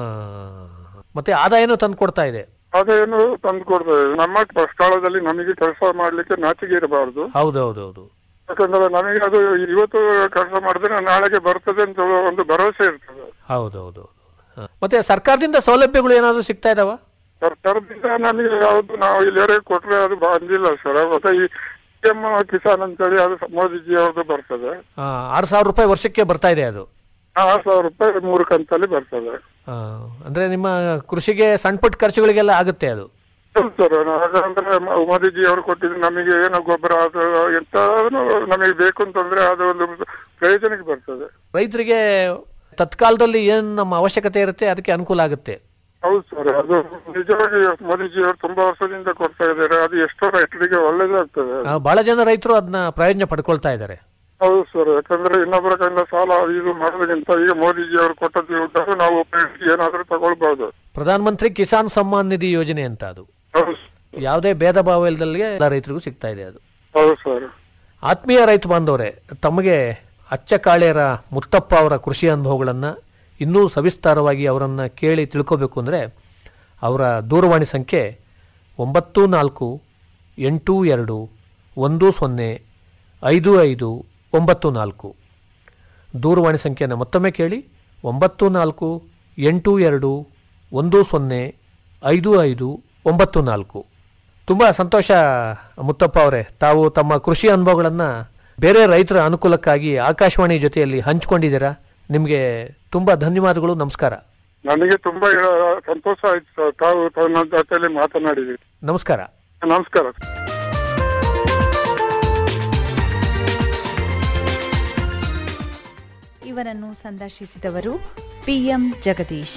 ಮತ್ತೆ ಆದಾಯನೂ ತಂದು ಕೊಡ್ತಾ ಇದೆ ಅದೇನು ತಂದು ಕೊಡ್ತೇವೆ ನಮ್ಮ ಸ್ಥಳದಲ್ಲಿ ನಮಗೆ ಕೆಲಸ ಮಾಡ್ಲಿಕ್ಕೆ ನಾಚಿಕೆ ಇರಬಾರ್ದು ಹೌದೌದೌದು ಯಾಕಂದ್ರೆ ನಮಗೆ ಅದು ಇವತ್ತು ಕೆಲಸ ಮಾಡಿದ್ರೆ ನಾಳೆಗೆ ಬರ್ತದೆ ಅಂತ ಒಂದು ಭರವಸೆ ಇರ್ತದೆ ಹೌದೌದು ಮತ್ತೆ ಸರ್ಕಾರದಿಂದ ಸೌಲಭ್ಯಗಳು ಏನಾದರೂ ಸಿಗ್ತಾ ಇದಾವ ಸರ್ಕಾರದಿಂದ ನಮಗೆ ಯಾವ್ದು ನಾವು ಇಲ್ಲಿವರೆಗೆ ಕೊಟ್ರೆ ಅದು ಬಂದಿಲ್ಲ ಸರ್ ಮತ್ತೆ ಈ ಎಂ ಕಿಸಾನ್ ಅಂತೇಳಿ ಅದು ಮೋದಿಜಿ ಅವ್ರದ್ದು ಬರ್ತದೆ ಆರು ಸಾವಿರ ರೂಪಾಯಿ ವರ್ಷಕ್ಕೆ ಬರ್ತಾ ಇದೆ ಅದು ಆರು ಸಾವಿರ ರೂಪಾಯಿ ಮೂರು ಕಂತಲ್ಲಿ ಬರ್ತದೆ ಆ, ಅಂದ್ರೆ ನಿಮ್ಮ ಕೃಷಿಗೆ ಸಣ್ಣ ಪುಟ್ಟ ಖರ್ಚುಗಳಿಗೆಲ್ಲ ಆಗುತ್ತೆ ಅದು ಹೌದು ಸರ್ ಹಾಗಂದ್ರೆ ಮ- ಮೋದಿಜಿ ಅವರು ಕೊಟ್ಟಿದ್ದು ನಮಗೆ ಏನೋ ಗೊಬ್ಬರ ಅದು ಎಂತಾದ್ರೂ ನಮಗೆ ಬೇಕು ಅಂತಂದ್ರೆ ಅದು ಒಂದು ಪ್ರಯೋಜನಕ್ಕೆ ಬರ್ತದೆ ರೈತರಿಗೆ ತತ್ಕಾಲದಲ್ಲಿ ಏನು ನಮ್ಮ ಅವಶ್ಯಕತೆ ಇರುತ್ತೆ ಅದಕ್ಕೆ ಅನುಕೂಲ ಆಗುತ್ತೆ ಹೌದು ಸರ್ ಅದು ನಿಜವಾಗಿ ಮೋದಿಜಿ ಅವರು ತುಂಬಾ ವರ್ಷದಿಂದ ಕೊಡ್ತಾ ಇದ್ದಾರೆ ಅದು ಎಷ್ಟೋ ರೈತರಿಗೆ ಒಳ್ಳೇದಾಗ್ತದೆ ಆ, ಬಹಳ ಜನ ರೈತರು ಅದನ್ನ ಪ್ರಯೋಜನ ಪಡ್ಕೊಳ್ತಾ ಇದ್ದಾರೆ ಹೌದು ಸರ್ ಯಾಕಂದ್ರೆ ಇನ್ನೊಬ್ಬರ ಕೈಯಿಂದ ಸಾಲ ಅದು ಇದು ಮಾಡೋದಕ್ಕಿಂತ ಈಗ ಮೋದಿಜಿ ಅವರು ಕೊಟ್ಟದ್ದು ದುಡ್ಡನ್ನು ನಾವು ಉಪಯೋಗಿಸಿ ಏನಾದ್ರೂ ತಗೊಳ್ಬಹುದು ಪ್ರಧಾನ ಮಂತ್ರಿ ಕಿಸಾನ್ ಸಮ್ಮಾನ್ ನಿಧಿ ಯೋಜನೆ ಅಂತ ಅದು ಹೌದು ಯಾವುದೇ ಭೇದ ಭಾವ ಇಲ್ದಲ್ಗೆ ಎಲ್ಲ ರೈತರಿಗೂ ಸಿಗ್ತಾ ಇದೆ ಅದು ಹೌದು ಸರ್ ಆತ್ಮೀಯ ರೈತ ಬಾಂಧವರೇ ತಮಗೆ ಅಚ್ಚ ಕಾಳೆಯರ ಮುತ್ತಪ್ಪ ಅವರ ಕೃಷಿ ಅನುಭವಗಳನ್ನು ಇನ್ನೂ ಸವಿಸ್ತಾರವಾಗಿ ಅವರನ್ನು ಕೇಳಿ ತಿಳ್ಕೋಬೇಕು ಅಂದರೆ ಅವರ ದೂರವಾಣಿ ಸಂಖ್ಯೆ ಒಂಬತ್ತು ನಾಲ್ಕು ಎಂಟು ಎರಡು ಒಂದು ಸೊನ್ನೆ ಐದು ಐದು ಒಂಬತ್ತು ನಾಲ್ಕು ದೂರವಾಣಿ ಸಂಖ್ಯೆಯನ್ನು ಮತ್ತೊಮ್ಮೆ ಕೇಳಿ ಒಂಬತ್ತು ನಾಲ್ಕು ಎಂಟು ಎರಡು ಒಂದು ಸೊನ್ನೆ ಐದು ಐದು ಒಂಬತ್ತು ನಾಲ್ಕು ತುಂಬ ಸಂತೋಷ ಮುತ್ತಪ್ಪ ಅವರೇ ತಾವು ತಮ್ಮ ಕೃಷಿ ಅನುಭವಗಳನ್ನು ಬೇರೆ ರೈತರ ಅನುಕೂಲಕ್ಕಾಗಿ ಆಕಾಶವಾಣಿ ಜೊತೆಯಲ್ಲಿ ಹಂಚಿಕೊಂಡಿದ್ದೀರಾ ನಿಮಗೆ ತುಂಬ ಧನ್ಯವಾದಗಳು ನಮಸ್ಕಾರ ನನಗೆ ತುಂಬಾ ಆ, ಸಂತೋಷ ಆಯ್ತು ಸರ್ ತಾವು ತಾವು ನನ್ನ ಜೊತೆಯಲ್ಲಿ ಮಾತನಾಡಿದ್ರಿ ನಮಸ್ಕಾರ ನಮಸ್ಕಾರ ಇವರನ್ನು ಸಂದರ್ಶಿಸಿದವರು ಪಿಎಂ ಜಗದೀಶ್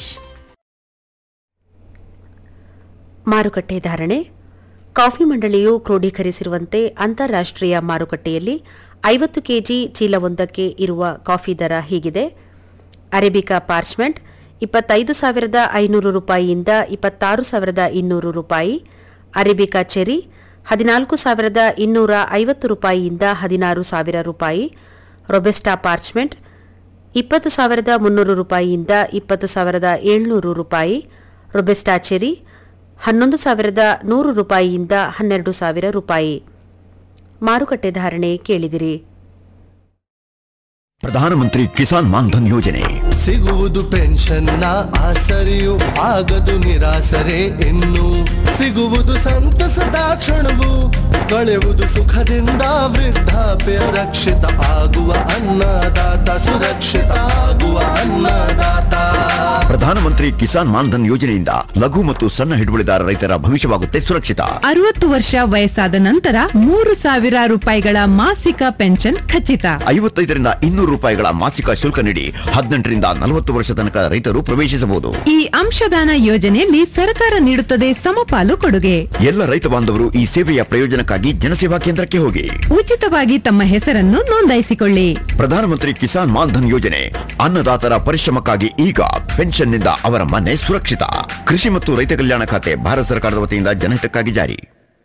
ಮಾರುಕಟ್ಟೆ ಧಾರಣೆ ಕಾಫಿ ಮಂಡಳಿಯು ಕ್ರೋಢೀಕರಿಸಿರುವಂತೆ ಅಂತಾರಾಷ್ಟ್ರೀಯ ಮಾರುಕಟ್ಟೆಯಲ್ಲಿ ಐವತ್ತು ಕೆಜಿ ಚೀಲವೊಂದಕ್ಕೆ ಇರುವ ಕಾಫಿ ದರ ಹೀಗಿದೆ ಅರೇಬಿಕಾ ಪಾರ್ಚ್ಮೆಂಟ್ ಇಪ್ಪತ್ತೈದು ಸಾವಿರದ ಐನೂರು ರೂಪಾಯಿಯಿಂದ ಇಪ್ಪತ್ತಾರು ಸಾವಿರದ ಇನ್ನೂರು ರೂಪಾಯಿ ಅರೇಬಿಕಾ ಚೆರಿ ಹದಿನಾಲ್ಕು ಸಾವಿರದ ಇನ್ನೂರ ಐವತ್ತು ರೂಪಾಯಿಯಿಂದ ಹದಿನಾರು ಸಾವಿರ ರೂಪಾಯಿ ರೊಬೆಸ್ಟಾ ಪಾರ್ಚ್ಮೆಂಟ್ ಇಪ್ಪತ್ತು ಸಾವಿರದ ಮುನ್ನೂರು ರೂಪಾಯಿಯಿಂದ ಇಪ್ಪತ್ತು ಸಾವಿರದ ಏಳ್ನೂರು ರೂಪಾಯಿ ರೊಬೆಸ್ಟಾ ಚೆರಿ ಹನ್ನೊಂದು ಸಾವಿರದ ನೂರು ರೂಪಾಯಿಯಿಂದ ಹನ್ನೆರಡು ಸಾವಿರ ರೂಪಾಯಿ ಮಾರುಕಟ್ಟೆ ಧಾರಣೆ ಕೇಳಿದಿರಿ ಪ್ರಧಾನಮಂತ್ರಿ ಕಿಸಾನ್ ಮಾನ್ಧನ್ ಯೋಜನೆ ಸಿಗುವುದು ಪೆನ್ಷನ್ನ ಆಸರೆಯು ಆಗದು ನಿರಾಸರೆ ಇನ್ನು ಸಿಗುವುದು ಸಂತಸದ ಕ್ಷಣವು ಕಳೆಯುವುದು ಸುಖದಿಂದ ವೃದ್ಧಾಪ್ಯ ರಕ್ಷಿತ ಆಗುವ ಅನ್ನದಾತ ಸುರಕ್ಷಿತ ಆಗುವ ಅನ್ನದಾತ ಪ್ರಧಾನಮಂತ್ರಿ ಕಿಸಾನ್ ಮಾನ್ಧನ್ ಯೋಜನೆಯಿಂದ ಲಘು ಮತ್ತು ಸಣ್ಣ ಹಿಡುವಳಿದಾರ ರೈತರ ಭವಿಷ್ಯವಾಗುತ್ತೆ ಸುರಕ್ಷಿತ ಅರವತ್ತು ವರ್ಷ ವಯಸ್ಸಾದ ನಂತರ ಮೂರು ಸಾವಿರ ರೂಪಾಯಿಗಳ ಮಾಸಿಕ ಪೆನ್ಷನ್ ಖಚಿತ ಐವತ್ತೈದರಿಂದ ಇನ್ನೂರು ರೂಪಾಯಿಗಳ ಮಾಸಿಕ ಶುಲ್ಕ ನೀಡಿ ಹದಿನೆಂಟರಿಂದ ನಲವತ್ತು ವರ್ಷ ತನಕ ರೈತರು ಪ್ರವೇಶಿಸಬಹುದು ಈ ಅಂಶದಾನ ಯೋಜನೆಯಲ್ಲಿ ಸರ್ಕಾರ ನೀಡುತ್ತದೆ ಸಮಪಾಲು ಕೊಡುಗೆ ಎಲ್ಲ ರೈತ ಬಾಂಧವರು ಈ ಸೇವೆಯ ಪ್ರಯೋಜನಕ್ಕಾಗಿ ಜನಸೇವಾ ಕೇಂದ್ರಕ್ಕೆ ಹೋಗಿ ಉಚಿತವಾಗಿ ತಮ್ಮ ಹೆಸರನ್ನು ನೋಂದಾಯಿಸಿಕೊಳ್ಳಿ ಪ್ರಧಾನಮಂತ್ರಿ ಕಿಸಾನ್ ಮಾನ್ಧನ್ ಯೋಜನೆ ಅನ್ನದಾತರ ಪರಿಶ್ರಮಕ್ಕಾಗಿ ಈಗ ಪೆನ್ಷನ್ನಿಂದ ಅವರ ಮನೆ ಸುರಕ್ಷಿತ ಕೃಷಿ ಮತ್ತು ರೈತ ಕಲ್ಯಾಣ ಖಾತೆ ಭಾರತ ಸರ್ಕಾರದ ವತಿಯಿಂದ ಜನಹಿತಕ್ಕಾಗಿ ಜಾರಿ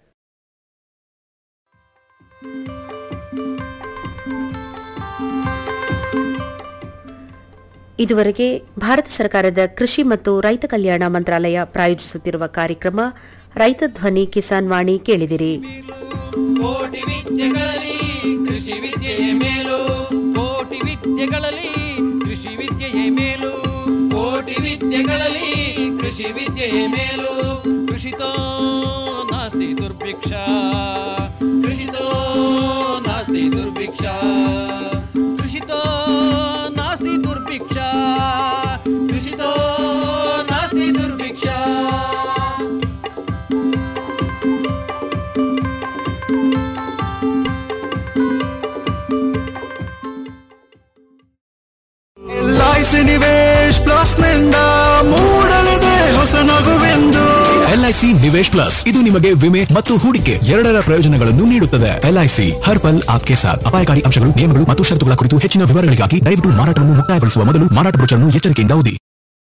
ಇದುವರೆಗೆ ಭಾರತ ಸರ್ಕಾರದ ಕೃಷಿ ಮತ್ತು ರೈತ ಕಲ್ಯಾಣ ಮಂತ್ರಾಲಯ ಪ್ರಾಯೋಜಿಸುತ್ತಿರುವ ಕಾರ್ಯಕ್ರಮ ರೈತ ಧ್ವನಿ ಕಿಸಾನ್ ವಾಣಿ ಕೇಳಿದಿರಿ ಕೋಟಿ ವಿದ್ಯೆಗಳಲ್ಲಿ ಕೃಷಿ ವಿದ್ಯೆಯೇ ಮೇಲು ಕೋಟಿ ವಿದ್ಯೆಗಳಲ್ಲಿ ಕೃಷಿ ವಿದ್ಯೆಯೇ ಮೇಲು ಕೋಟಿ ವಿದ್ಯೆಗಳಲ್ಲಿ ಕೃಷಿ ವಿದ್ಯೆಯೇ ಮೇಲು ಕೃಷಿತೋ ನಾಸ್ತಿ ದುರ್ಭಿಕ್ಷ ಕೃಷಿತೋ ನಾಸ್ತಿ ದುರ್ಭಿಕ್ಷ ಕೃಷಿತೋ ನಾಸ್ತಿ ದುರ್ಭಿಕ್ಷ ಕೃಷಿತೋ ನಾಸ್ತಿ ದುರ್ಭಿಕ್ಷ ಎಲ್ಐಸಿ ನಿವೇಶ್ ಪ್ಲಸ್ ನಿಂದ ಮೂಡಲಿದೆ ಹೊಸ ನಗುವೆಂದು ಎಲ್ಐಸಿ ನಿವೇಶ್ ಪ್ಲಸ್ ಇದು ನಿಮಗೆ ವಿಮೆ ಮತ್ತು ಹೂಡಿಕೆ ಎರಡರ ಪ್ರಯೋಜನಗಳನ್ನು ನೀಡುತ್ತದೆ ಎಲ್ಐಸಿ ಹರ್ ಪಲ್ ಆಪ್ಕೆ ಸಾಥ್ ಅಪಾಯಕಾರಿ ಅಂಶಗಳು ನಿಯಮಗಳು ಮತ್ತು ಷರತ್ತುಗಳ ಕುರಿತು ಹೆಚ್ಚಿನ ವಿವರಗಳಿಗಾಗಿ ದಯವಿಟ್ಟು ಮಾರಾಟವನ್ನು ಮುಕ್ತಾಯಗೊಳಿಸುವ ಮೊದಲು ಮಾರಾಟ ಬ್ರೋಚರ್ನ್ನು ಎಚ್ಚರಿಕೆಯಿಂದ ಓದಿ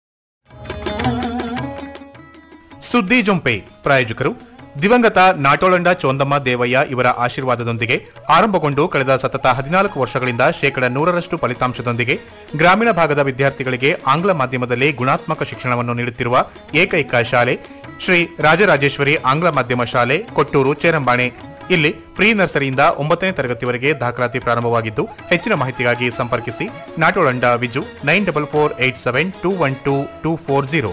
ಸುದ್ದಿ ಜೊಂಪೆ ಪ್ರಾಯೋಜಕರು ದಿವಂಗತ ನಾಟೋಳಂಡ ಚೋಂದಮ್ಮ ದೇವಯ್ಯ ಇವರ ಆಶೀರ್ವಾದದೊಂದಿಗೆ ಆರಂಭಗೊಂಡು ಕಳೆದ ಸತತ ಹದಿನಾಲ್ಕು ವರ್ಷಗಳಿಂದ ಶೇಕಡ ನೂರರಷ್ಟು ಫಲಿತಾಂಶದೊಂದಿಗೆ ಗ್ರಾಮೀಣ ಭಾಗದ ವಿದ್ಯಾರ್ಥಿಗಳಿಗೆ ಆಂಗ್ಲ ಮಾಧ್ಯಮದಲ್ಲಿ ಗುಣಾತ್ಮಕ ಶಿಕ್ಷಣವನ್ನು ನೀಡುತ್ತಿರುವ ಏಕೈಕ ಶಾಲೆ ಶ್ರೀ ರಾಜರಾಜೇಶ್ವರಿ ಆಂಗ್ಲ ಮಾಧ್ಯಮ ಶಾಲೆ ಕೊಟ್ಟೂರು ಚೇರಂಬಾಣೆ ಇಲ್ಲಿ ಪ್ರೀ ನರ್ಸರಿಯಿಂದ ಒಂಬತ್ತನೇ ತರಗತಿವರೆಗೆ ದಾಖಲಾತಿ ಪ್ರಾರಂಭವಾಗಿದ್ದು ಹೆಚ್ಚಿನ ಮಾಹಿತಿಗಾಗಿ ಸಂಪರ್ಕಿಸಿ Natolanda Viju nine double four eight seven two one two two four zero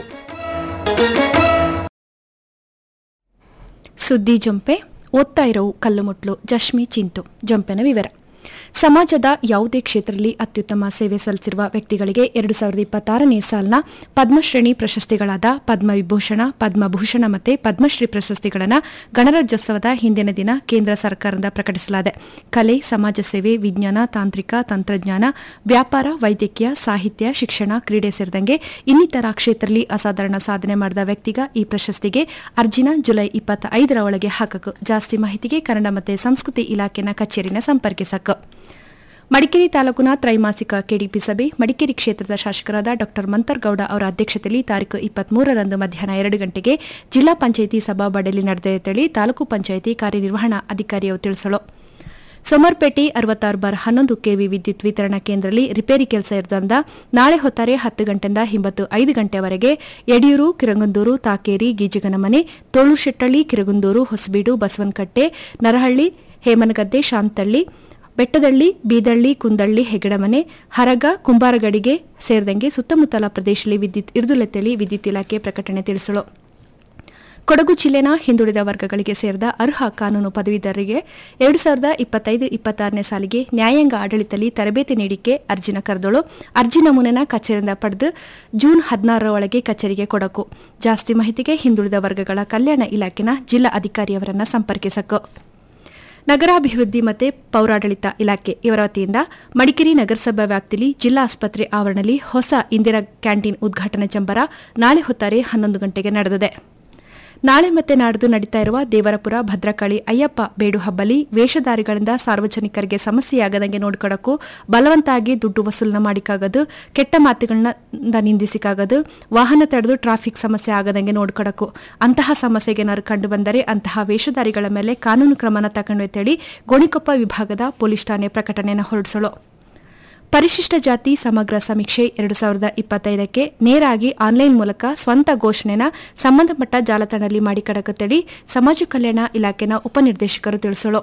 ಸುದ್ದಿ ಜೊಂಪೆ ಓದ್ತಾ ಇರೋವು ಕಲ್ಲುಮುಟ್ಲು ಜಶ್ಮಿ ಚಿಂತು ಜೊಂಪೆನ ವಿವರ ಸಮಾಜದ ಯಾವುದೇ ಕ್ಷೇತ್ರದಲ್ಲಿ ಅತ್ಯುತ್ತಮ ಸೇವೆ ಸಲ್ಲಿಸಿರುವ ವ್ಯಕ್ತಿಗಳಿಗೆ ಎರಡು ಸಾವಿರದ ಇಪ್ಪತ್ತಾರನೇ ಸಾಲಿನ ಪದ್ಮಶ್ರೇಣಿ ಪ್ರಶಸ್ತಿಗಳಾದ ಪದ್ಮವಿಭೂಷಣ ಪದ್ಮಭೂಷಣ ಮತ್ತು ಪದ್ಮಶ್ರೀ ಪ್ರಶಸ್ತಿಗಳನ್ನು ಗಣರಾಜ್ಯೋತ್ಸವದ ಹಿಂದಿನ ದಿನ ಕೇಂದ್ರ ಸರ್ಕಾರದಿಂದ ಪ್ರಕಟಿಸಲಾಗಿದೆ ಕಲೆ ಸಮಾಜ ಸೇವೆ ವಿಜ್ಞಾನ ತಾಂತ್ರಿಕ ತಂತ್ರಜ್ಞಾನ ವ್ಯಾಪಾರ ವೈದ್ಯಕೀಯ ಸಾಹಿತ್ಯ ಶಿಕ್ಷಣ ಕ್ರೀಡೆ ಸೇರಿದಂಗೆ ಇನ್ನಿತರ ಕ್ಷೇತ್ರದಲ್ಲಿ ಅಸಾಧಾರಣ ಸಾಧನೆ ಮಾಡಿದ ವ್ಯಕ್ತಿಗ ಈ ಪ್ರಶಸ್ತಿಗೆ ಅರ್ಜಿನ ಜುಲೈ ಇಪ್ಪತ್ತ ಐದರ ಒಳಗೆ ಹಾಕಕು ಜಾಸ್ತಿ ಮಾಹಿತಿಗೆ ಕನ್ನಡ ಮತ್ತು ಸಂಸ್ಕೃತಿ ಇಲಾಖೆನ ಕಚೇರಿನ ಸಂಪರ್ಕಿಸಕ ಮಡಿಕೇರಿ ತಾಲೂಕಿನ ತ್ರೈಮಾಸಿಕ ಕೆಡಿಪಿ ಸಭೆ ಮಡಿಕೇರಿ ಕ್ಷೇತ್ರದ ಶಾಸಕರಾದ ಡಾ ಮಂತರ್ಗೌಡ ಅವರ ಅಧ್ಯಕ್ಷತೆಯಲ್ಲಿ ತಾರೀಕು ಇಪ್ಪತ್ಮೂರರಂದು ಮಧ್ಯಾಹ್ನ ಎರಡು ಗಂಟೆಗೆ ಜಿಲ್ಲಾ ಪಂಚಾಯಿತಿ ಸಭಾಬಾಡಿಯಲ್ಲಿ ನಡೆದಿದೆ ತಾಲೂಕು ಪಂಚಾಯಿತಿ ಕಾರ್ಯನಿರ್ವಹಣಾ ಅಧಿಕಾರಿಯು ತಿಳಿಸಲು ಸೋಮರ್ಪೇಟೆ ಅರವತ್ತಾರು ಬಾರ್ ಹನ್ನೊಂದು ಕೆವಿ ವಿದ್ಯುತ್ ವಿತರಣಾ ಕೇಂದ್ರದಲ್ಲಿ ರಿಪೇರಿ ಕೆಲಸ ಇರೋದ್ರಿಂದ ನಾಳೆ ಹೊತ್ತಾರೆ ಹತ್ತು ಗಂಟೆಯಿಂದ ಹಿಂಬತ್ತು ಐದು ಗಂಟೆವರೆಗೆ ಯಡಿಯೂರು ಕಿರಂಗಂದೂರು ತಾಕೇರಿ ಗೀಜಿಗನಮನೆ ತೋಳುಶೆಟ್ಟಳ್ಳಿ ಕಿರಗುಂದೂರು ಹೊಸಬೀಡು ಬಸವನಕಟ್ಟೆ ನರಹಳ್ಳಿ ಹೇಮನಗದ್ದೆ ಶಾಂತಳ್ಳಿ ಬೆಟ್ಟದಳ್ಳಿ ಬೀದಳ್ಳಿ ಕುಂದಳ್ಳಿ ಹೆಗಡಮನೆ ಹರಗ ಕುಂಬಾರಗಡಿಗೆ ಸೇರಿದಂಗೆ ಸುತ್ತಮುತ್ತಲ ಪ್ರದೇಶದಲ್ಲಿ ವಿದ್ಯುತ್ ಇರಿದುಲೆತ್ತೇಳಿ ವಿದ್ಯುತ್ ಇಲಾಖೆ ಪ್ರಕಟಣೆ ತಿಳಿಸಲು ಕೊಡಗು ಜಿಲ್ಲೆನ ಹಿಂದುಳಿದ ವರ್ಗಗಳಿಗೆ ಸೇರಿದ ಅರ್ಹ ಕಾನೂನು ಪದವೀಧರರಿಗೆ ಎರಡು ಸಾವಿರದ ಇಪ್ಪತ್ತೈದು ಇಪ್ಪತ್ತಾರನೇ ಸಾಲಿಗೆ ನ್ಯಾಯಾಂಗ ಆಡಳಿತದಲ್ಲಿ ತರಬೇತಿ ನೀಡಿಕೆ ಅರ್ಜಿನ ಕರೆದೋಳು ಅರ್ಜಿ ನಮೂನೆನ ಕಚೇರಿಯಿಂದ ಪಡೆದು ಜೂನ್ ಹದಿನಾರರ ಒಳಗೆ ಕಚೇರಿಗೆ ಕೊಡಕು ಜಾಸ್ತಿ ಮಾಹಿತಿಗೆ ಹಿಂದುಳಿದ ವರ್ಗಗಳ ಕಲ್ಯಾಣ ಇಲಾಖೆನ ಜಿಲ್ಲಾ ಅಧಿಕಾರಿಯವರನ್ನ ಸಂಪರ್ಕಿಸಕು ನಗರಾಭಿವೃದ್ಧಿ ಮತ್ತು ಪೌರಾಡಳಿತ ಇಲಾಖೆ ಇವರ ವತಿಯಿಂದ ಮಡಿಕೇರಿ ನಗರಸಭಾ ವ್ಯಾಪ್ತಿಯಲ್ಲಿ ಜಿಲ್ಲಾ ಆಸ್ಪತ್ರೆ ಆವರಣದಲ್ಲಿ ಹೊಸ ಇಂದಿರಾ ಕ್ಯಾಂಟೀನ್ ಉದ್ಘಾಟನಾ ಚಂಬರ ನಾಳೆ ಹೊತ್ತಾರೆ ಹನ್ನೊಂದು ಗಂಟೆಗೆ ನಡೆದಿದೆ ನಾಳೆ ಮತ್ತೆ ನಾಡ್ದು ನಡೀತಾ ಇರುವ ದೇವರಪುರ ಭದ್ರಕಾಳಿ ಅಯ್ಯಪ್ಪ ಬೇಡು ಹಬ್ಬಲಿ ವೇಷಧಾರಿಗಳಿಂದ ಸಾರ್ವಜನಿಕರಿಗೆ ಸಮಸ್ಯೆಯಾಗದಂಗೆ ನೋಡ್ಕೊಳಕ್ಕೂ ಬಲವಂತಾಗಿ ದುಡ್ಡು ವಸೂಲನ ಮಾಡಿಕಾಗದು ಕೆಟ್ಟ ಮಾತುಗಳನ್ನ ನಿಂದಿಸಿಕಾಗದು ವಾಹನ ತಡೆದು ಟ್ರಾಫಿಕ್ ಸಮಸ್ಯೆ ಆಗದಂಗೆ ನೋಡ್ಕೊಳಕು ಅಂತಹ ಸಮಸ್ಯೆಗೆ ಏನಾದ್ರು ಕಂಡು ಬಂದರೆ ಅಂತಹ ವೇಷಧಾರಿಗಳ ಮೇಲೆ ಕಾನೂನು ಕ್ರಮನ ತಗೊಂಡು ಗೋಣಿಕೊಪ್ಪ ವಿಭಾಗದ ಪೊಲೀಸ್ ಠಾಣೆ ಪ್ರಕಟಣೆಯನ್ನು ಹೊರಡಿಸಲು ಪರಿಶಿಷ್ಟ ಜಾತಿ ಸಮಗ್ರ ಸಮೀಕ್ಷೆ ಎರಡು ಸಾವಿರದ ಇಪ್ಪತ್ತೈದಕ್ಕೆ ನೇರಾಗಿ ಆನ್ಲೈನ್ ಮೂಲಕ ಸ್ವಂತ ಘೋಷಣೆನ ಸಂಬಂಧಪಟ್ಟ ಜಾಲತಾಣದಲ್ಲಿ ಮಾಡಿಕೊಡಕತ್ತೇಳಿ ಸಮಾಜ ಕಲ್ಯಾಣ ಇಲಾಖೆನ ಉಪನಿರ್ದೇಶಕರು ತಿಳಿಸಲು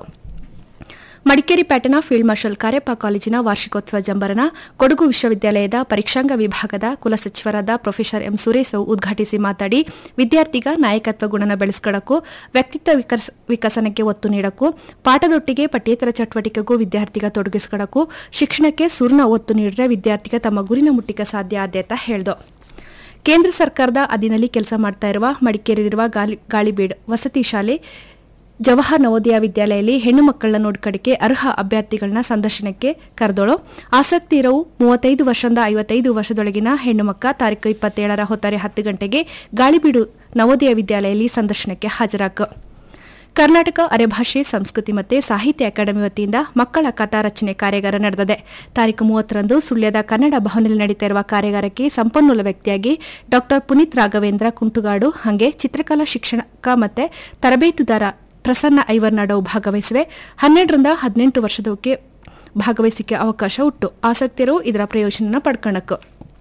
ಮಡಿಕೇರಿ ಪ್ಯಾಟನ ಫೀಲ್ಡ್ ಮಾರ್ಷಲ್ ಕಾರ್ಯಪ್ಪ ಕಾಲೇಜಿನ ವಾರ್ಷಿಕೋತ್ಸವ ಜಂಬರನ ಕೊಡಗು ವಿಶ್ವವಿದ್ಯಾಲಯದ ಪರೀಕ್ಷಾಂಗ ವಿಭಾಗದ ಕುಲಸಚಿವರಾದ ಪ್ರೊಫೆಸರ್ ಎಂ ಸುರೇಶ್ ಉದ್ಘಾಟಿಸಿ ಮಾತಾಡಿ ವಿದ್ಯಾರ್ಥಿಗ ನಾಯಕತ್ವ ಗುಣನ ಬೆಳೆಸ್ಕೊಳ್ಳಕ್ಕೂ ವ್ಯಕ್ತಿತ್ವ ವಿಕಸ- ವಿಕಸನಕ್ಕೆ ಒತ್ತು ನೀಡಕ್ಕೂ ಪಾಠದೊಟ್ಟಿಗೆ ಪಠ್ಯೇತರ ಚಟುವಟಿಕೆಗೂ ವಿದ್ಯಾರ್ಥಿಗ ತೊಡಗಿಸ್ಕೊಳ್ಳಕ್ಕೂ ಶಿಕ್ಷಣಕ್ಕೆ ಸುರ್ಣ ಒತ್ತು ನೀಡಿದ್ರೆ ವಿದ್ಯಾರ್ಥಿಗ ತಮ್ಮ ಗುರಿನ ಮುಟ್ಟಿಕ ಸಾಧ್ಯ ಆದ್ಯತ ಹೇಳ್ದು ಕೇಂದ್ರ ಸರ್ಕಾರದ ಅಧೀನಲ್ಲಿ ಕೆಲಸ ಮಾಡ್ತಾ ಇರುವ ಮಡಿಕೇರಿಯಲ್ಲಿರುವ ಗಾಲಿ ಗಾಳಿಬೀಡ್ ವಸತಿ ಶಾಲೆ ಜವಾಹರ್ ನವೋದಯ ವಿದ್ಯಾಲಯದಲ್ಲಿ ಹೆಣ್ಣು ಮಕ್ಕಳನ್ನ ನೋಡ್ಕಡಿಕೆ ಅರ್ಹ ಅಭ್ಯರ್ಥಿಗಳನ್ನ ಸಂದರ್ಶನಕ್ಕೆ ಕರೆದೋಳು ಆಸಕ್ತಿ ಇರೋವು ಮೂವತ್ತೈದು ವರ್ಷದಿಂದ ಐವತ್ತೈದು ವರ್ಷದೊಳಗಿನ ಹೆಣ್ಣು ಮಕ್ಕ ತಾರೀಕು ಇಪ್ಪತ್ತೇಳರ ಹೊತ್ತಾರೆ ಹತ್ತು ಗಂಟೆಗೆ ಗಾಳಿಬೀಡು ನವೋದಯ ವಿದ್ಯಾಲಯದಲ್ಲಿ ಸಂದರ್ಶನಕ್ಕೆ ಹಾಜರಾಕ ಕರ್ನಾಟಕ ಅರೆಭಾಷೆ ಸಂಸ್ಕೃತಿ ಮತ್ತು ಸಾಹಿತ್ಯ ಅಕಾಡೆಮಿ ವತಿಯಿಂದ ಮಕ್ಕಳ ಕಥಾ ರಚನೆ ಕಾರ್ಯಾಗಾರ ನಡೆದಿದೆ ತಾರೀಕು ಮೂವತ್ತರಂದು ಸುಳ್ಯದ ಕನ್ನಡ ಭವನದಲ್ಲಿ ನಡೀತಾ ಇರುವ ಕಾರ್ಯಾಗಾರಕ್ಕೆ ಸಂಪನ್ಮೂಲ ವ್ಯಕ್ತಿಯಾಗಿ ಡಾ ಪುನೀತ್ ರಾಘವೇಂದ್ರ ಕುಂಟುಗಾಡು ಹಾಗೆ ಚಿತ್ರಕಲಾ ಶಿಕ್ಷಕ ಮತ್ತು ತರಬೇತುದಾರ ಪ್ರಸನ್ನ ಐವರ್ನಾಡವು ಭಾಗವಹಿಸಿವೆ ಹನ್ನೆರಡರಿಂದ ಹದಿನೆಂಟು ವರ್ಷದವಕ್ಕೆ ಭಾಗವಹಿಸಿಕೆ ಅವಕಾಶ ಉಂಟು ಆಸಕ್ತರು ಇದರ ಪ್ರಯೋಜನ ಪಡ್ಕೊಳ್ಳಕ್ಕೆ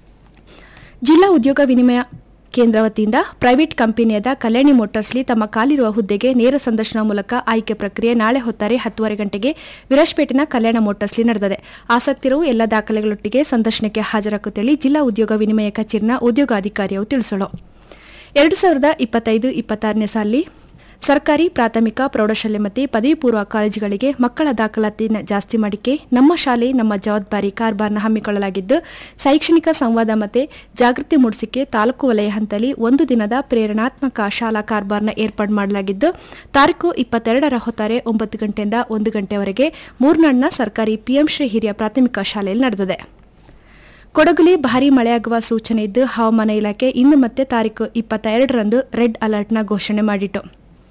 ಜಿಲ್ಲಾ ಉದ್ಯೋಗ ವಿನಿಮಯ ಕೇಂದ್ರ ವತಿಯಿಂದ ಪ್ರೈವೇಟ್ ಕಂಪನಿಯಾದ ಕಲ್ಯಾಣಿ ಮೋಟಾರ್ಸ್ಲಿ ತಮ್ಮ ಕಾಲಿರುವ ಹುದ್ದೆಗೆ ನೇರ ಸಂದರ್ಶನ ಮೂಲಕ ಆಯ್ಕೆ ಪ್ರಕ್ರಿಯೆ ನಾಳೆ ಹೊತ್ತಾರೆ ಹತ್ತುವರೆ ಗಂಟೆಗೆ ವಿರಾಜ್ಪೇಟೆನ ಕಲ್ಯಾಣ ಮೋಟಾರ್ಸ್ಲಿ ನಡೆದಿದೆ ಆಸಕ್ತರು ಎಲ್ಲ ದಾಖಲೆಗಳೊಟ್ಟಿಗೆ ಸಂದರ್ಶನಕ್ಕೆ ಹಾಜರಾಗುತ್ತೇಳಿ ಜಿಲ್ಲಾ ಉದ್ಯೋಗ ವಿನಿಮಯ ಕಚೇರಿನ ಉದ್ಯೋಗಾಧಿಕಾರಿಯು ತಿಳಿಸಲು ಎರಡು ಸಾವಿರದ ಇಪ್ಪತ್ತೈದು ಇಪ್ಪತ್ತಾರನೇ ಸಾಲಿ ಸರ್ಕಾರಿ ಪ್ರಾಥಮಿಕ ಪ್ರೌಢಶಾಲೆ ಮತ್ತು ಪದವಿ ಪೂರ್ವ ಕಾಲೇಜುಗಳಿಗೆ ಮಕ್ಕಳ ದಾಖಲಾತಿನ ಜಾಸ್ತಿ ಮಾಡಿಕೆ ನಮ್ಮ ಶಾಲೆ ನಮ್ಮ ಜವಾಬ್ದಾರಿ ಕಾರ್ಬಾರ್ನ ಹಮ್ಮಿಕೊಳ್ಳಲಾಗಿದ್ದು ಶೈಕ್ಷಣಿಕ ಸಂವಾದ ಮತ್ತು ಜಾಗೃತಿ ಮೂಡಿಸಿಕೆ ತಾಲೂಕು ವಲಯ ಹಂತದಲ್ಲಿ ಒಂದು ದಿನದ ಪ್ರೇರಣಾತ್ಮಕ ಶಾಲಾ ಕಾರ್ಬಾರ್ನ ಏರ್ಪಾಡು ಮಾಡಲಾಗಿದ್ದು ತಾರೀಕು ಇಪ್ಪತ್ತೆರಡರ ಹೊತ್ತಾರೆ ಒಂಬತ್ತು ಗಂಟೆಯಿಂದ ಒಂದು ಗಂಟೆವರೆಗೆ ಮೂರ್ನಾಡ್ನ ಸರ್ಕಾರಿ ಪಿಎಂ ಶ್ರೀ ಹಿರಿಯ ಪ್ರಾಥಮಿಕ ಶಾಲೆಯಲ್ಲಿ ನಡೆದಿದೆ ಕೊಡಗುಲಿ ಭಾರೀ ಮಳೆಯಾಗುವ ಸೂಚನೆ ಇದ್ದು ಹವಾಮಾನ ಇಲಾಖೆ ಇಂದು ಮತ್ತೆ ತಾರೀಕು ಇಪ್ಪತ್ತೆರಡರಂದು ರೆಡ್ ಅಲರ್ಟ್ನ ಘೋಷಣೆ ಮಾಡಿತು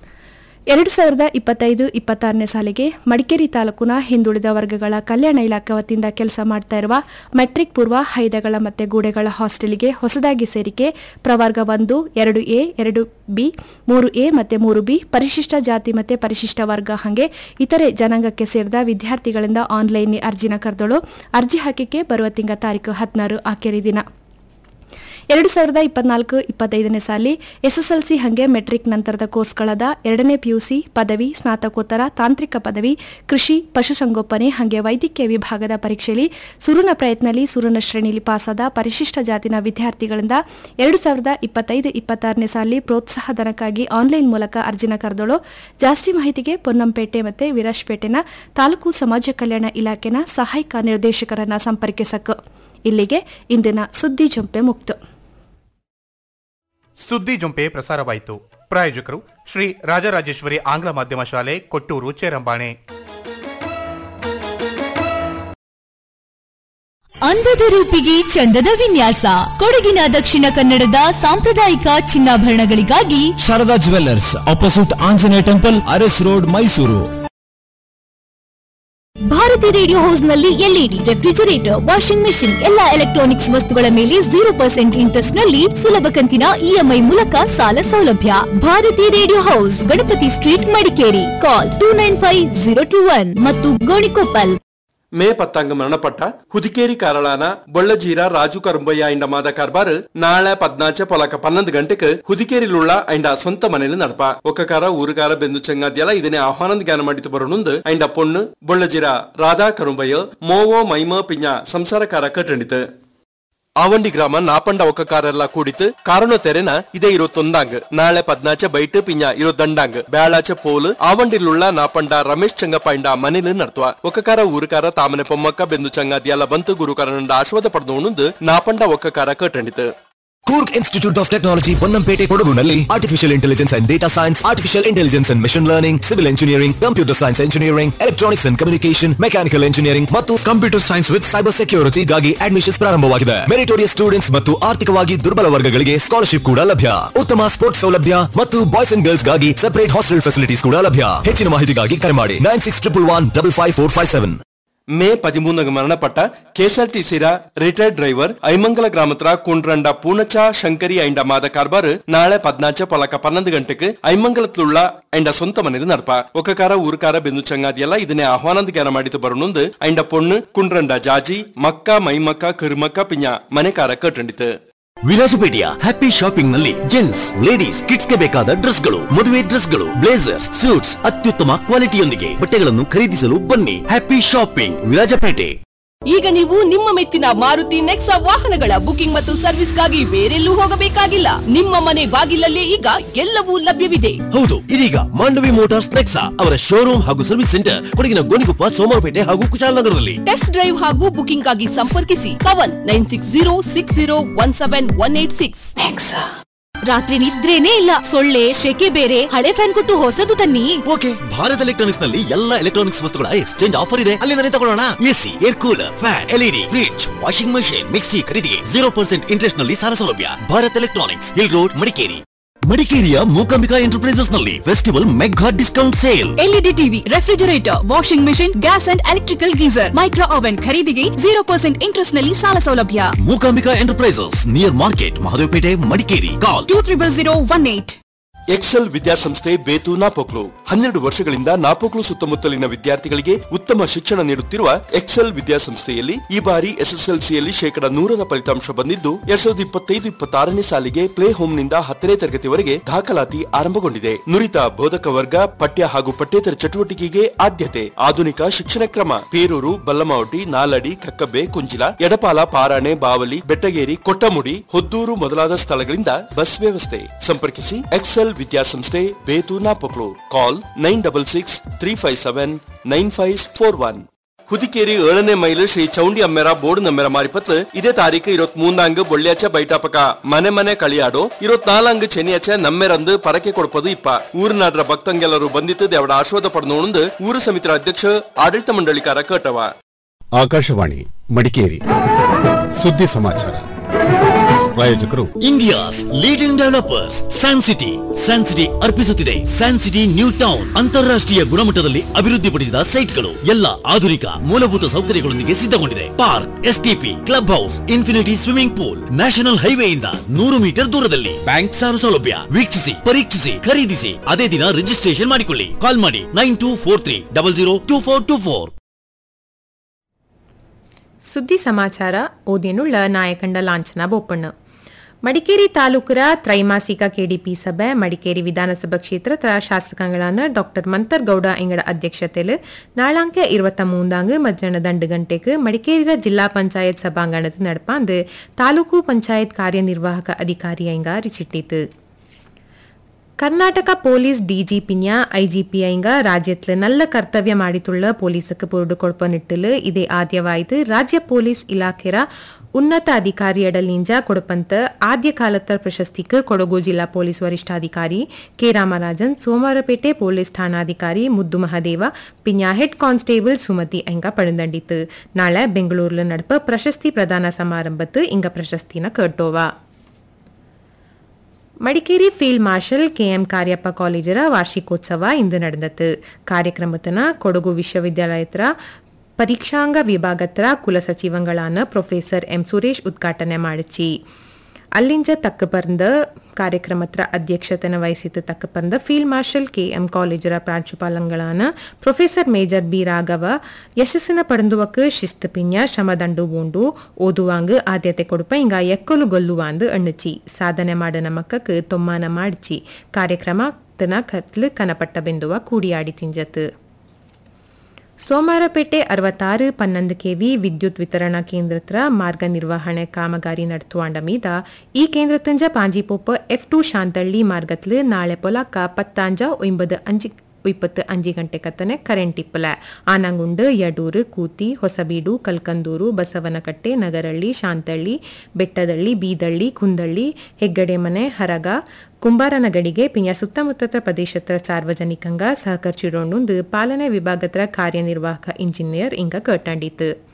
ಎರಡು ಸಾವಿರದ ಇಪ್ಪತ್ತೈದು ಇಪ್ಪತ್ತಾರನೇ ಸಾಲಿಗೆ ಮಡಿಕೇರಿ ತಾಲೂಕಿನ ಹಿಂದುಳಿದ ವರ್ಗಗಳ ಕಲ್ಯಾಣ ಇಲಾಖೆ ವತಿಯಿಂದ ಕೆಲಸ ಮಾಡ್ತಾ ಇರುವ ಮೆಟ್ರಿಕ್ ಪೂರ್ವ ಹೈದಗಳ ಮತ್ತು ಗೂಡೆಗಳ ಹಾಸ್ಟೆಲ್ಗೆ ಹೊಸದಾಗಿ ಸೇರಿಕೆ ಪ್ರವರ್ಗ ಒಂದು ಎರಡು ಎ ಎರಡು ಬಿ ಮೂರು ಎ ಮತ್ತು ಮೂರು ಬಿ ಪರಿಶಿಷ್ಟ ಜಾತಿ ಮತ್ತು ಪರಿಶಿಷ್ಟ ವರ್ಗ ಹಾಗೆ ಇತರೆ ಜನಾಂಗಕ್ಕೆ ಸೇರಿದ ವಿದ್ಯಾರ್ಥಿಗಳಿಂದ ಆನ್ಲೈನ್ ಅರ್ಜಿನ ಕರೆದಳು ಅರ್ಜಿ ಹಾಕಿಕೆ ಬರುವ ತಿಂಗಳ ತಾರೀಕು ಹದಿನಾರು ಆಖರಿ ದಿನ ಎರಡು ಸಾವಿರದ ಇಪ್ಪತ್ನಾಲ್ಕು ಇಪ್ಪತ್ತೈದನೇ ಸಾಲಿ ಎಸ್ಎಸ್ಎಲ್ಸಿ ಹಾಗೆ ಮೆಟ್ರಿಕ್ ನಂತರದ ಕೋರ್ಸ್ಗಳಾದ ಎರಡನೇ ಪಿಯುಸಿ ಪದವಿ ಸ್ನಾತಕೋತ್ತರ ತಾಂತ್ರಿಕ ಪದವಿ ಕೃಷಿ ಪಶುಸಂಗೋಪನೆ ಹಾಗೆ ವೈದ್ಯಕೀಯ ವಿಭಾಗದ ಪರೀಕ್ಷೆಯಲ್ಲಿ ಸುರುನ ಪ್ರಯತ್ನದಲ್ಲಿ ಸುರುನ ಶ್ರೇಣಿಯಲ್ಲಿ ಪಾಸಾದ ಪರಿಶಿಷ್ಟ ಜಾತಿನ ವಿದ್ಯಾರ್ಥಿಗಳಿಂದ ಎರಡು ಸಾವಿರದ ಇಪ್ಪತ್ತೈದು ಇಪ್ಪತ್ತಾರನೇ ಸಾಲಿ ಪ್ರೋತ್ಸಾಹ ಧನಕ್ಕಾಗಿ ಆನ್ಲೈನ್ ಮೂಲಕ ಅರ್ಜಿನ ಕರೆದಳು ಜಾಸ್ತಿ ಮಾಹಿತಿಗೆ ಪೊನ್ನಂಪೇಟೆ ಮತ್ತು ವಿರಾಜ್ಪೇಟೆನ ತಾಲೂಕು ಸಮಾಜ ಕಲ್ಯಾಣ ಇಲಾಖೆನ ಸಹಾಯಕ ನಿರ್ದೇಶಕರನ್ನ ಸಂಪರ್ಕಿಸಕ್ಕೆ ಇಲ್ಲಿಗೆ ಇಂದಿನ ಸುದ್ದಿ ಜಂಪೆ ಮುಕ್ತು ಸುದ್ದಿ ಜೊಂಪೆ ಪ್ರಸಾರವಾಯಿತು ಪ್ರಾಯೋಜಕರು ಶ್ರೀ ರಾಜರಾಜೇಶ್ವರಿ ಆಂಗ್ಲ ಮಾಧ್ಯಮ ಶಾಲೆ ಕೊಟ್ಟೂರು ಚೇರಂಬಾಣೆ ಅಂದದ ರೂಪಿಗೆ ಚಂದದ ವಿನ್ಯಾಸ ಕೊಡಗಿನ ದಕ್ಷಿಣ ಕನ್ನಡದ ಸಾಂಪ್ರದಾಯಿಕ ಚಿನ್ನಾಭರಣಗಳಿಗಾಗಿ Sharada jewellers opposite Anjaneya temple Aras road Mysuru Bharati radio house ನಲ್ಲಿ ಎಲ್ಇಡಿ ರೆಫ್ರಿಜರೇಟರ್ ವಾಷಿಂಗ್ ಮೆಷಿನ್ ಎಲ್ಲಾ ಎಲೆಕ್ಟ್ರಾನಿಕ್ಸ್ ವಸ್ತುಗಳ ಮೇಲೆ ಜೀರೋ ಪರ್ಸೆಂಟ್ ಇಂಟ್ರೆಸ್ಟ್ ನಲ್ಲಿ ಸುಲಭ ಕಂತಿನ ಇಎಂಐ ಮೂಲಕ ಸಾಲ ಸೌಲಭ್ಯ Bharati radio house Ganapati street Madikeri call two nine five zero two one ಮತ್ತು ಗೋಣಿಕೊಪ್ಪಲ್ ಮೇ ಪತ್ತಾಂಗ ಮರಣಪಟ್ಟ ಹುದಿಕೇರಿ ಕಾರಳಾನ ಬೊಳ್ಳಜೀರ ರಾಜು ಕರುಂಬಯ್ಯ ಇಂಡ ಮಾದ ಕಾರ್ಬಾರ್ ನಾಳೆ ಪದ್ನಾಚೆ ಪೊಲಕ ಪನ್ನೊಂದು ಗಂಟೆಗೆ ಹುದಿಕೇರಿಲುಳ್ಳ ಐಂಡ ಸ್ವಂತ ಮನೇಲಿ ನಡಪ ಒಕ್ಕಕಾರ ಊರುಗಾರ ಬೆಂದು ಚೆಂಗಾದ್ಯಲ ಇದನ್ನೇ ಆಹ್ವಾನದ ಜ್ಞಾನ ಮಾಡಿತು ಬರೋಣುಂದು ಐಂಡ ಪೊಣ್ಣು ಬೊಳ್ಳಜೀರ ರಾಧಾ ಕರುಂಬಯ್ಯ ಮೋವೋ ಮೈಮ ಪಿಂಜ ಸಂಸಾರಕಾರ ಕಟ್ಟಣಿತು ಆವಂಡಿ ಗ್ರಾಮ ನಾಪಂಡ ಒಕ್ಕಕಾರೆಲ್ಲ ಕೂಡಿತು ಕಾರಣ ತೆರೆನ ಇದೇ ಇರುವತ್ತೊಂದಾಂಗ್ ನಾಳೆ ಪದ್ನಾಚೆ ಬೈಟ್ ಪಿಂಜ ಇರೋ ದಂಡಾಂಗ್ ಬ್ಯಾಳಾಚೆ ಪೋಲು ಆವಂಡಿಲುಳ್ಳ ನಾಪಂಡ ರಮೇಶ್ ಚಂಗಪ್ಪ ಇಂಡ ಮನೇಲಿ ನಡ್ತುವ ಒಕ್ಕಕಾರ ಊರುಕಾರ ತಾಮನೆ ಪೊಮ್ಮಕ್ಕ ಬೆಂದು ಚಂಗಾದಿಯಲ್ಲ ಬಂತು ಗುರುಕಾರನಂಡ ಆಶ್ವಾದ ಪಡೆದು ನಾಪಂಡ ಒಕ್ಕಕಾರ ಕಟ್ಟಣಿತು Coorg institute of technology Ponnampete ಕೊಡಗುನಲ್ಲಿ artificial intelligence and data science artificial intelligence and machine learning civil engineering computer science engineering electronics and communication mechanical engineering ಮತ್ತು ಕಂಪ್ಯೂಟರ್ ಸೈನ್ಸ್ ವಿತ್ ಸೈಬರ್ ಸೆಕ್ಯೂರಿಟಿಗಾಗಿ ಅಡ್ಮಿಷನ್ಸ್ ಪ್ರಾರಂಭವಾಗಿದೆ ಮೆರಿಟೋರಿಯಸ್ ಸ್ಟೂಡೆಂಟ್ಸ್ ಮತ್ತು ಆರ್ಥಿಕವಾಗಿ ದುರ್ಬಲ ವರ್ಗಗಳಿಗೆ ಸ್ಕಾಲರ್ಶಿಪ್ ಕೂಡ ಲಭ್ಯ ಉತ್ತಮ ಸ್ಪೋರ್ಟ್ಸ್ ಸೌಲಭ್ಯ ಮತ್ತು ಬಾಯ್ಸ್ ಅಂಡ್ ಗರ್ಲ್ಸ್ ಗಾಗಿ ಸೆಪರೇಟ್ ಹಾಸ್ಟೆಲ್ ಫೆಸಿಲಿಟೀಸ್ ಕೂಡ ಲಭ್ಯ ಹೆಚ್ಚಿನ ಮಾಹಿತಿಗಾಗಿ ಕರೆ ಮಾಡಿ nine six triple one double five four five seven ಮೇ ಪದಿಮೂನಗ ಮರಣಪಟ್ಟ ಕೆಎಸ್ಆರ್ಟಿಸಿರ ರಿಟೈರ್ಡ್ ಡ್ರೈವರ್ ಐಮಂಗಲ ಗ್ರಾಮತ್ರ ಕುಂಡ್ರಂಡ ಪೂನಚ ಶಂಕರಿ ಐಂಡ ಮಾದ ಕಾರ್ಬಾರ್ ನಾಳೆ ಪದ್ನಾಚ ಪೊಲಕ ಪನ್ನೊಂದು ಗಂಟೆಗೆ ಐಮಂಗಲತ್ಲುಳ್ಳ ಐಂಡ ಸ್ವಂತ ಮನೇದು ನಡಪ ಒಕ್ಕಕಾರ ಊರುಕಾರ ಬೆಂದು ಚಂಗಾದಿಯಲ್ಲ ಇದನ್ನೇ ಆಹ್ವಾನದ ಜ್ಞಾನ ಮಾಡಿತು ಬರೋಣುಂದು ಐಂಡ ಪೊಣ್ಣು ಕುಂಡ್ರಂಡ ಜಾಜಿ ಮಕ್ಕ ಮೈಮಕ್ಕ ಕಿರುಮಕ್ಕ ಪಿಂಜ ಮನೆಕಾರ ಕಟ್ಟಂಡಿತು ವಿರಾಜಪೇಟೆಯ ಹ್ಯಾಪಿ ಶಾಪಿಂಗ್ ನಲ್ಲಿ ಜೆಂಟ್ಸ್ ಲೇಡೀಸ್ ಕಿಡ್ಸ್ ಗೆ ಬೇಕಾದ ಡ್ರೆಸ್ ಗಳು ಮದುವೆ ಡ್ರೆಸ್ ಗಳು ಬ್ಲೇಸರ್ಸ್ ಸೂಟ್ಸ್ ಅತ್ಯುತ್ತಮ ಕ್ವಾಲಿಟಿಯೊಂದಿಗೆ ಬಟ್ಟೆಗಳನ್ನು ಖರೀದಿಸಲು ಬನ್ನಿ ಹ್ಯಾಪಿ ಶಾಪಿಂಗ್ ವಿರಾಜಪೇಟೆ ಈಗ ನೀವು ನಿಮ್ಮ ಮೆಚ್ಚಿನ ಮಾರುತಿ ನೆಕ್ಸಾ ವಾಹನಗಳ ಬುಕಿಂಗ್ ಮತ್ತು ಸರ್ವಿಸ್ಗಾಗಿ ಬೇರೆಲ್ಲೂ ಹೋಗಬೇಕಾಗಿಲ್ಲ ನಿಮ್ಮ ಮನೆ ಬಾಗಿಲಲ್ಲೇ ಈಗ ಎಲ್ಲವೂ ಲಭ್ಯವಿದೆ ಹೌದು ಇದೀಗ ಮಾಂಡವಿ ಮೋಟಾರ್ಸ್ ನೆಕ್ಸಾ ಅವರ ಶೋರೂಮ್ ಹಾಗೂ ಸರ್ವಿಸ್ ಸೆಂಟರ್ ಕೊಡಗಿನ ಗೋಣಿಕೊಪ್ಪ ಸೋಮವಾರಪೇಟೆ ಹಾಗೂ ಕುಶಾಲನಗರದಲ್ಲಿ ಟೆಸ್ಟ್ ಡ್ರೈವ್ ಹಾಗೂ ಬುಕಿಂಗ್ ಆಗಿ ಸಂಪರ್ಕಿಸಿ Pavan nine six zero six zero one seven one eight six ರಾತ್ರಿ ನಿದ್ರೇನೇ ಇಲ್ಲ ಸೊಳ್ಳೆ ಶೆಕೆ ಬೇರೆ ಹಳೆ ಫ್ಯಾನ್ ಕೊಟ್ಟು ಹೊಸದು ತನ್ನಿ ಓಕೆ ಭಾರತ್ ಎಲೆಕ್ಟ್ರಾನಿಕ್ಸ್ ನಲ್ಲಿ ಎಲ್ಲ ಎಲೆಕ್ಟ್ರಾನಿಕ್ಸ್ ವಸ್ತುಗಳ ಎಕ್ಸ್ಚೇಂಜ್ ಆಫರ್ ಇದೆ ಅಲ್ಲಿಂದಲೇ ತಗೊಳ್ಳೋಣ AC air cooler fan LED fridge washing machine mixie ಖರೀದಿಗೆ ಜೀರೋ ಪರ್ಸೆಂಟ್ ಇಂಟ್ರೆಸ್ಟ್ ನಲ್ಲಿ ಸಾಲ ಸೌಲಭ್ಯ Bharat electronics hill road Madikeri ಮಡಿಕೇರಿಯ ಮೂಕಾಂಬಿಕಾ ಎಂಟರ್ಪ್ರೈಸಸ್ ನಲ್ಲಿ festival mega discount sale LED TV refrigerator washing machine gas and electrical geyser micro oven ಖರೀದಿಗೆ zero percent interest ನಲ್ಲಿ ಸಾಲ ಸೌಲಭ್ಯ Mookambika enterprises near market Mahadevpet Madikeri call two triple zero one eight excel ವಿದ್ಯಾಸಂಸ್ಥೆ ಬೇತು ನಾಪೋಕ್ಲು ಹನ್ನೆರಡು ವರ್ಷಗಳಿಂದ ನಾಪೋಕ್ಲು ಸುತ್ತಮುತ್ತಲಿನ ವಿದ್ಯಾರ್ಥಿಗಳಿಗೆ ಉತ್ತಮ ಶಿಕ್ಷಣ ನೀಡುತ್ತಿರುವ ಎಕ್ಸೆಲ್ ವಿದ್ಯಾಸಂಸ್ಥೆಯಲ್ಲಿ ಈ ಬಾರಿ ಎಸ್ಎಸ್ಎಲ್ಸಿಯಲ್ಲಿ ಶೇಕಡ ನೂರರ ಫಲಿತಾಂಶ ಬಂದಿದ್ದು ಎರಡ್ ಸಾವಿರದ ಇಪ್ಪತ್ತೈದು ಇಪ್ಪತ್ತಾರನೇ ಸಾಲಿಗೆ ಪ್ಲೇ ಹೋಮ್ನಿಂದ ಹತ್ತನೇ ತರಗತಿವರೆಗೆ ದಾಖಲಾತಿ ಆರಂಭಗೊಂಡಿದೆ ನುರಿತ ಬೋಧಕ ವರ್ಗ ಪಠ್ಯ ಹಾಗೂ ಪಠ್ಯೇತರ ಚಟುವಟಿಕೆಗೆ ಆದ್ಯತೆ ಆಧುನಿಕ ಶಿಕ್ಷಣ ಕ್ರಮ ಪೇರೂರು ಬಲ್ಲಮಾವಟಿ ನಾಲಡಿ ಕಕ್ಕಬ್ಬೆ ಕುಂಜಿಲ ಎಡಪಾಲ ಪಾರಾಣೆ ಬಾವಲಿ ಬೆಟ್ಟಗೇರಿ ಕೊಟ್ಟಮುಡಿ ಹೊದ್ದೂರು ಮೊದಲಾದ ಸ್ಥಳಗಳಿಂದ ಬಸ್ ವ್ಯವಸ್ಥೆ ಸಂಪರ್ಕಿಸಿ ಎಕ್ಸೆಲ್ ವಿದ್ಯಾಸಂಸ್ಥೆ ಬೇತು Napoklu call nine double six three five seven nine five four one Hudikeri ಏಳನೇ ಮೈಲು ಶ್ರೀ ಚೌಂಡಿ ಅಮ್ಮೆರ ಬೋರ್ಡ್ ನಮ್ಮೆರ ಮಾರಿಪತ್ ಇದೇ ತಾರೀಕು ಇರೋತ್ ಮೂಂದಾಂಗ್ ಬೊಳ್ಳ್ಯಾಚೆ ಬೈಟಾಪಕ ಮನೆ ಮನೆ ಕಳಿಯಾಡೋ ಇರೋತ್ ನಾಲಾಂಗ್ ಚೆನ್ನಿಯಾಚೆ ನಮ್ಮೆರಂದು ಪರಕೆ ಕೊಡ್ಪದು ಇಪ್ಪ ಊರಿನಾಡ್ರ ಭಕ್ತಂಗೆಲ್ಲರೂ ಬಂದಿತ್ತು ದೇವಡ ಆಶ್ವಾದ ಪಡೆದೋಣಂದು ಊರು ಸಮಿತಿರ ಅಧ್ಯಕ್ಷ ಆಡಳಿತ ಮಂಡಳಿಕಾರ ಕಟ್ಟವ ಆಕಾಶವಾಣಿ ಮಡಿಕೇರಿ ಸುದ್ದಿ ಸಮಾಚಾರ ಪ್ರಾಯೋಜಕರು India's leading developers San City San City ಅರ್ಪಿಸುತ್ತಿದೆ ಸ್ಯಾನ್ ಸಿಟಿ ನ್ಯೂ ಟೌನ್ ಅಂತಾರಾಷ್ಟ್ರೀಯ ಗುಣಮಟ್ಟದಲ್ಲಿ ಅಭಿವೃದ್ಧಿಪಡಿಸಿದ ಸೈಟ್ಗಳು ಎಲ್ಲ ಆಧುನಿಕ ಮೂಲಭೂತ ಸೌಕರ್ಯಗಳೊಂದಿಗೆ ಸಿದ್ಧಗೊಂಡಿದೆ park STP club house infinity swimming pool national ಹೈವೇಯಿಂದ ನೂರು ಮೀಟರ್ ದೂರದಲ್ಲಿ ಬ್ಯಾಂಕ್ ಸಾಲ ಸೌಲಭ್ಯ ವೀಕ್ಷಿಸಿ ಪರೀಕ್ಷಿಸಿ ಖರೀದಿಸಿ ಅದೇ ದಿನ ರಿಜಿಸ್ಟ್ರೇಷನ್ ಮಾಡಿಕೊಳ್ಳಿ ಕಾಲ್ ಮಾಡಿ nine two four three double zero two four two four ಸುದ್ದಿ ಸಮಾಚಾರ ಓದೇನುಳ್ಳ ನಾಯಕಂಡ ಲಾಂಛನ ಬೋಪಣ್ಣ ಮಡಿಕೇರಿ ತಾಲೂಕರ ತ್ರೈಮಾಸಿಕ ಕೆಡಿಪಿ ಸಭೆ ಮಡಿಕೇರಿ ವಿಧಾನಸಭಾ ಕ್ಷೇತ್ರದ ಶಾಸಕಗಳಾன டாக்டர் மந்தர் கவுடா எங்கட அத்தியட்சத்தில் நாளாங்க இருபத்த மூந்தாங்கு மத்தியான ದಂಡು ಗಂಟೆಗೆ ಮಡಿಕೇರಿಯ ಜಿಲ್ಲಾ ಪಂಚಾಯತ್ ಸಭಾಂಗಣದ ನಡಪಾಂದು ತಾಲೂಕು ಪಂಚಾಯತ್ ಕಾರ್ಯನಿರ್ವಾಹಕ ಅಧಿಕಾರಿ ಐಂಗ ರಿಚಿಟ್ಟಿತು ಕರ್ನಾಟಕ ಪೊಲೀಸ್ ಡಿಜಿಪಿನ್ಯ ಐಜಿಪಿಐಂಗ ರಾಜ್ಯത്തിൽ നല്ല ಕರ್ತವ್ಯ ಮಾಡಿತುಳ್ಳ ಪೊಲೀಸಕ್ಕೆ ಪುರುಡು ಕೊಡ್ಪ ನಿಟ್ಟಲು ಇದೇ ಆದ್ಯವಾಯ್ತು ರಾಜ್ಯ ಪೊಲೀಸ್ ಇಲಾಖೆರ ಉನ್ನತ ಅಧಿಕಾರಿಯಡಲಿಂಜ ಕೊಡಪಂತ ಆದ್ಯ ಕಾಲತ್ತರ ಪ್ರಶಸ್ತಿക്ക് ಕೊಡಗು ಜಿಲ್ಲಾ ಪೊಲೀಸ್ ವರಿಷ್ಠಾಧಿಕಾರಿ ಕೆ ರಾಮರಾಜನ್ ಸೋಮವಾರಪೇಟೆ ಪೊಲೀಸ್ ಠಾಣಾಧಿಕಾರಿ ಮುದ್ದು ಮಹದೇವ ಪಿನ್ಯ ಹೆಡ್ ಕಾನ್ಸ್ಟೇಬಲ್ ಸುಮತಿ ಎಂಗ ಪಡೆದಂಡಿತ್ತು ನಾಳೆ ಬೆಂಗಳೂರಿൽ നടപ്പ് ಪ್ರಶಸ್ತಿ ಪ್ರದಾನ ಸಮಾರಂಭತ್ತು ಇಂಗ ಪ್ರಶಸ್ತಿನ ಕಟ್ಟೋವ Madikeri field marshal K M Cariappa ಕಾಲೇಜರ ವಾರ್ಷಿಕೋತ್ಸವ ಇಂದು ನಡೆದತ್ತು ಕಾರ್ಯಕ್ರಮತನ ಕೊಡಗು ವಿಶ್ವವಿದ್ಯಾಲಯದ ಪರೀಕ್ಷಾಂಗ ವಿಭಾಗತ್ರ ಕುಲಸಚಿವಂಗಳಾன ಪ್ರೊಫೆಸರ್ ಎಂ ಸುರೇಶ್ ಉದ್ಘಾಟನೆ ಮಾಡಿಚಿ ಅಲ್ಲಿಂಜ ತಕ್ಕ ಬಂದ ಕಾರ್ಯಕ್ರಮತ್ರ ಅಧ್ಯಕ್ಷತೆನ ವಹಿಸಿದ ತಕ್ಕ ಬಂದ ಫೀಲ್ಡ್ ಮಾರ್ಷಲ್ ಕೆ ಎಂ ಕಾಲೇಜರ ಪ್ರಾಂಶುಪಾಲಂಗಳಾನ ಪ್ರೊಫೆಸರ್ ಮೇಜರ್ ಬಿ ರಾಘವ ಯಶಸ್ಸಿನ ಪಡೆದುವಕ್ಕೆ ಶಿಸ್ತು ಪಿಂಜ ಶ್ರಮದಂಡು ಬೂಂಡು ಓದುವಾಂಗ್ ಆದ್ಯತೆ ಕೊಡುಪ ಇಂಗ ಎಕ್ಕಲು ಗೊಲ್ಲುವಾಂದು ಅಣ್ಣಚಿ ಸಾಧನೆ ಮಾಡನ ಮಕ್ಕಕ್ಕೆ ತೊಮ್ಮಾನ ಮಾಡಿಚಿ ಕಾರ್ಯಕ್ರಮ ತನ ಕತ್ಲು ಕನಪಟ್ಟ ಬಿಂದುವ ಕೂಡಿಯಾಡಿ ತಿಂಜತ್ ಸೋಮವಾರಪೇಟೆ ಅರವತ್ತಾರು ಪನ್ನೊಂದು ಕೆವಿ ವಿದ್ಯುತ್ ವಿತರಣಾ ಕೇಂದ್ರತ್ರ ಮಾರ್ಗ ನಿರ್ವಹಣೆ ಕಾಮಗಾರಿ ನಡತುವಾಂಡ ಮೀದ ಈ ಕೇಂದ್ರತಂಜ ಪಾಂಜಿಪೊಪ್ಪ ಎಫ್ ಟು ಶಾಂತಳ್ಳಿ ಮಾರ್ಗತ್ಲು ನಾಳೆ ಪೊಲಕ ಪತ್ತಾಂಜ ಒಂಬದು ಅಂಜಿ ಇಪ್ಪತ್ತು ಅಂಜಿ ಗಂಟೆ ಕತ್ತನೆ ಕರೆಂಟ್ ಇಪ್ಪಲ ಆನಂಗುಂಡು ಯಡೂರು ಕೂತಿ ಹೊಸಬೀಡು ಕಲ್ಕಂದೂರು ಬಸವನಕಟ್ಟೆ ನಗರಳ್ಳಿ ಶಾಂತಳ್ಳಿ ಬೆಟ್ಟದಳ್ಳಿ ಬೀದಳ್ಳಿ ಕುಂದಳ್ಳಿ ಹೆಗ್ಗಡೆಮನೆ ಹರಗ ಕುಂಬಾರನಗಡಿಗೆ ಪಿಂಜ ಸುತ್ತಮುತ್ತದ ಪ್ರದೇಶದ ಸಾರ್ವಜನಿಕಂಗ ಸಹಕರಿಸಿಡೊಂಡು ಪಾಲನೆ ವಿಭಾಗದ ಕಾರ್ಯನಿರ್ವಾಹಕ ಇಂಜಿನಿಯರ್ ಇಂಗ ಕಟ್ಟಂಡಿತು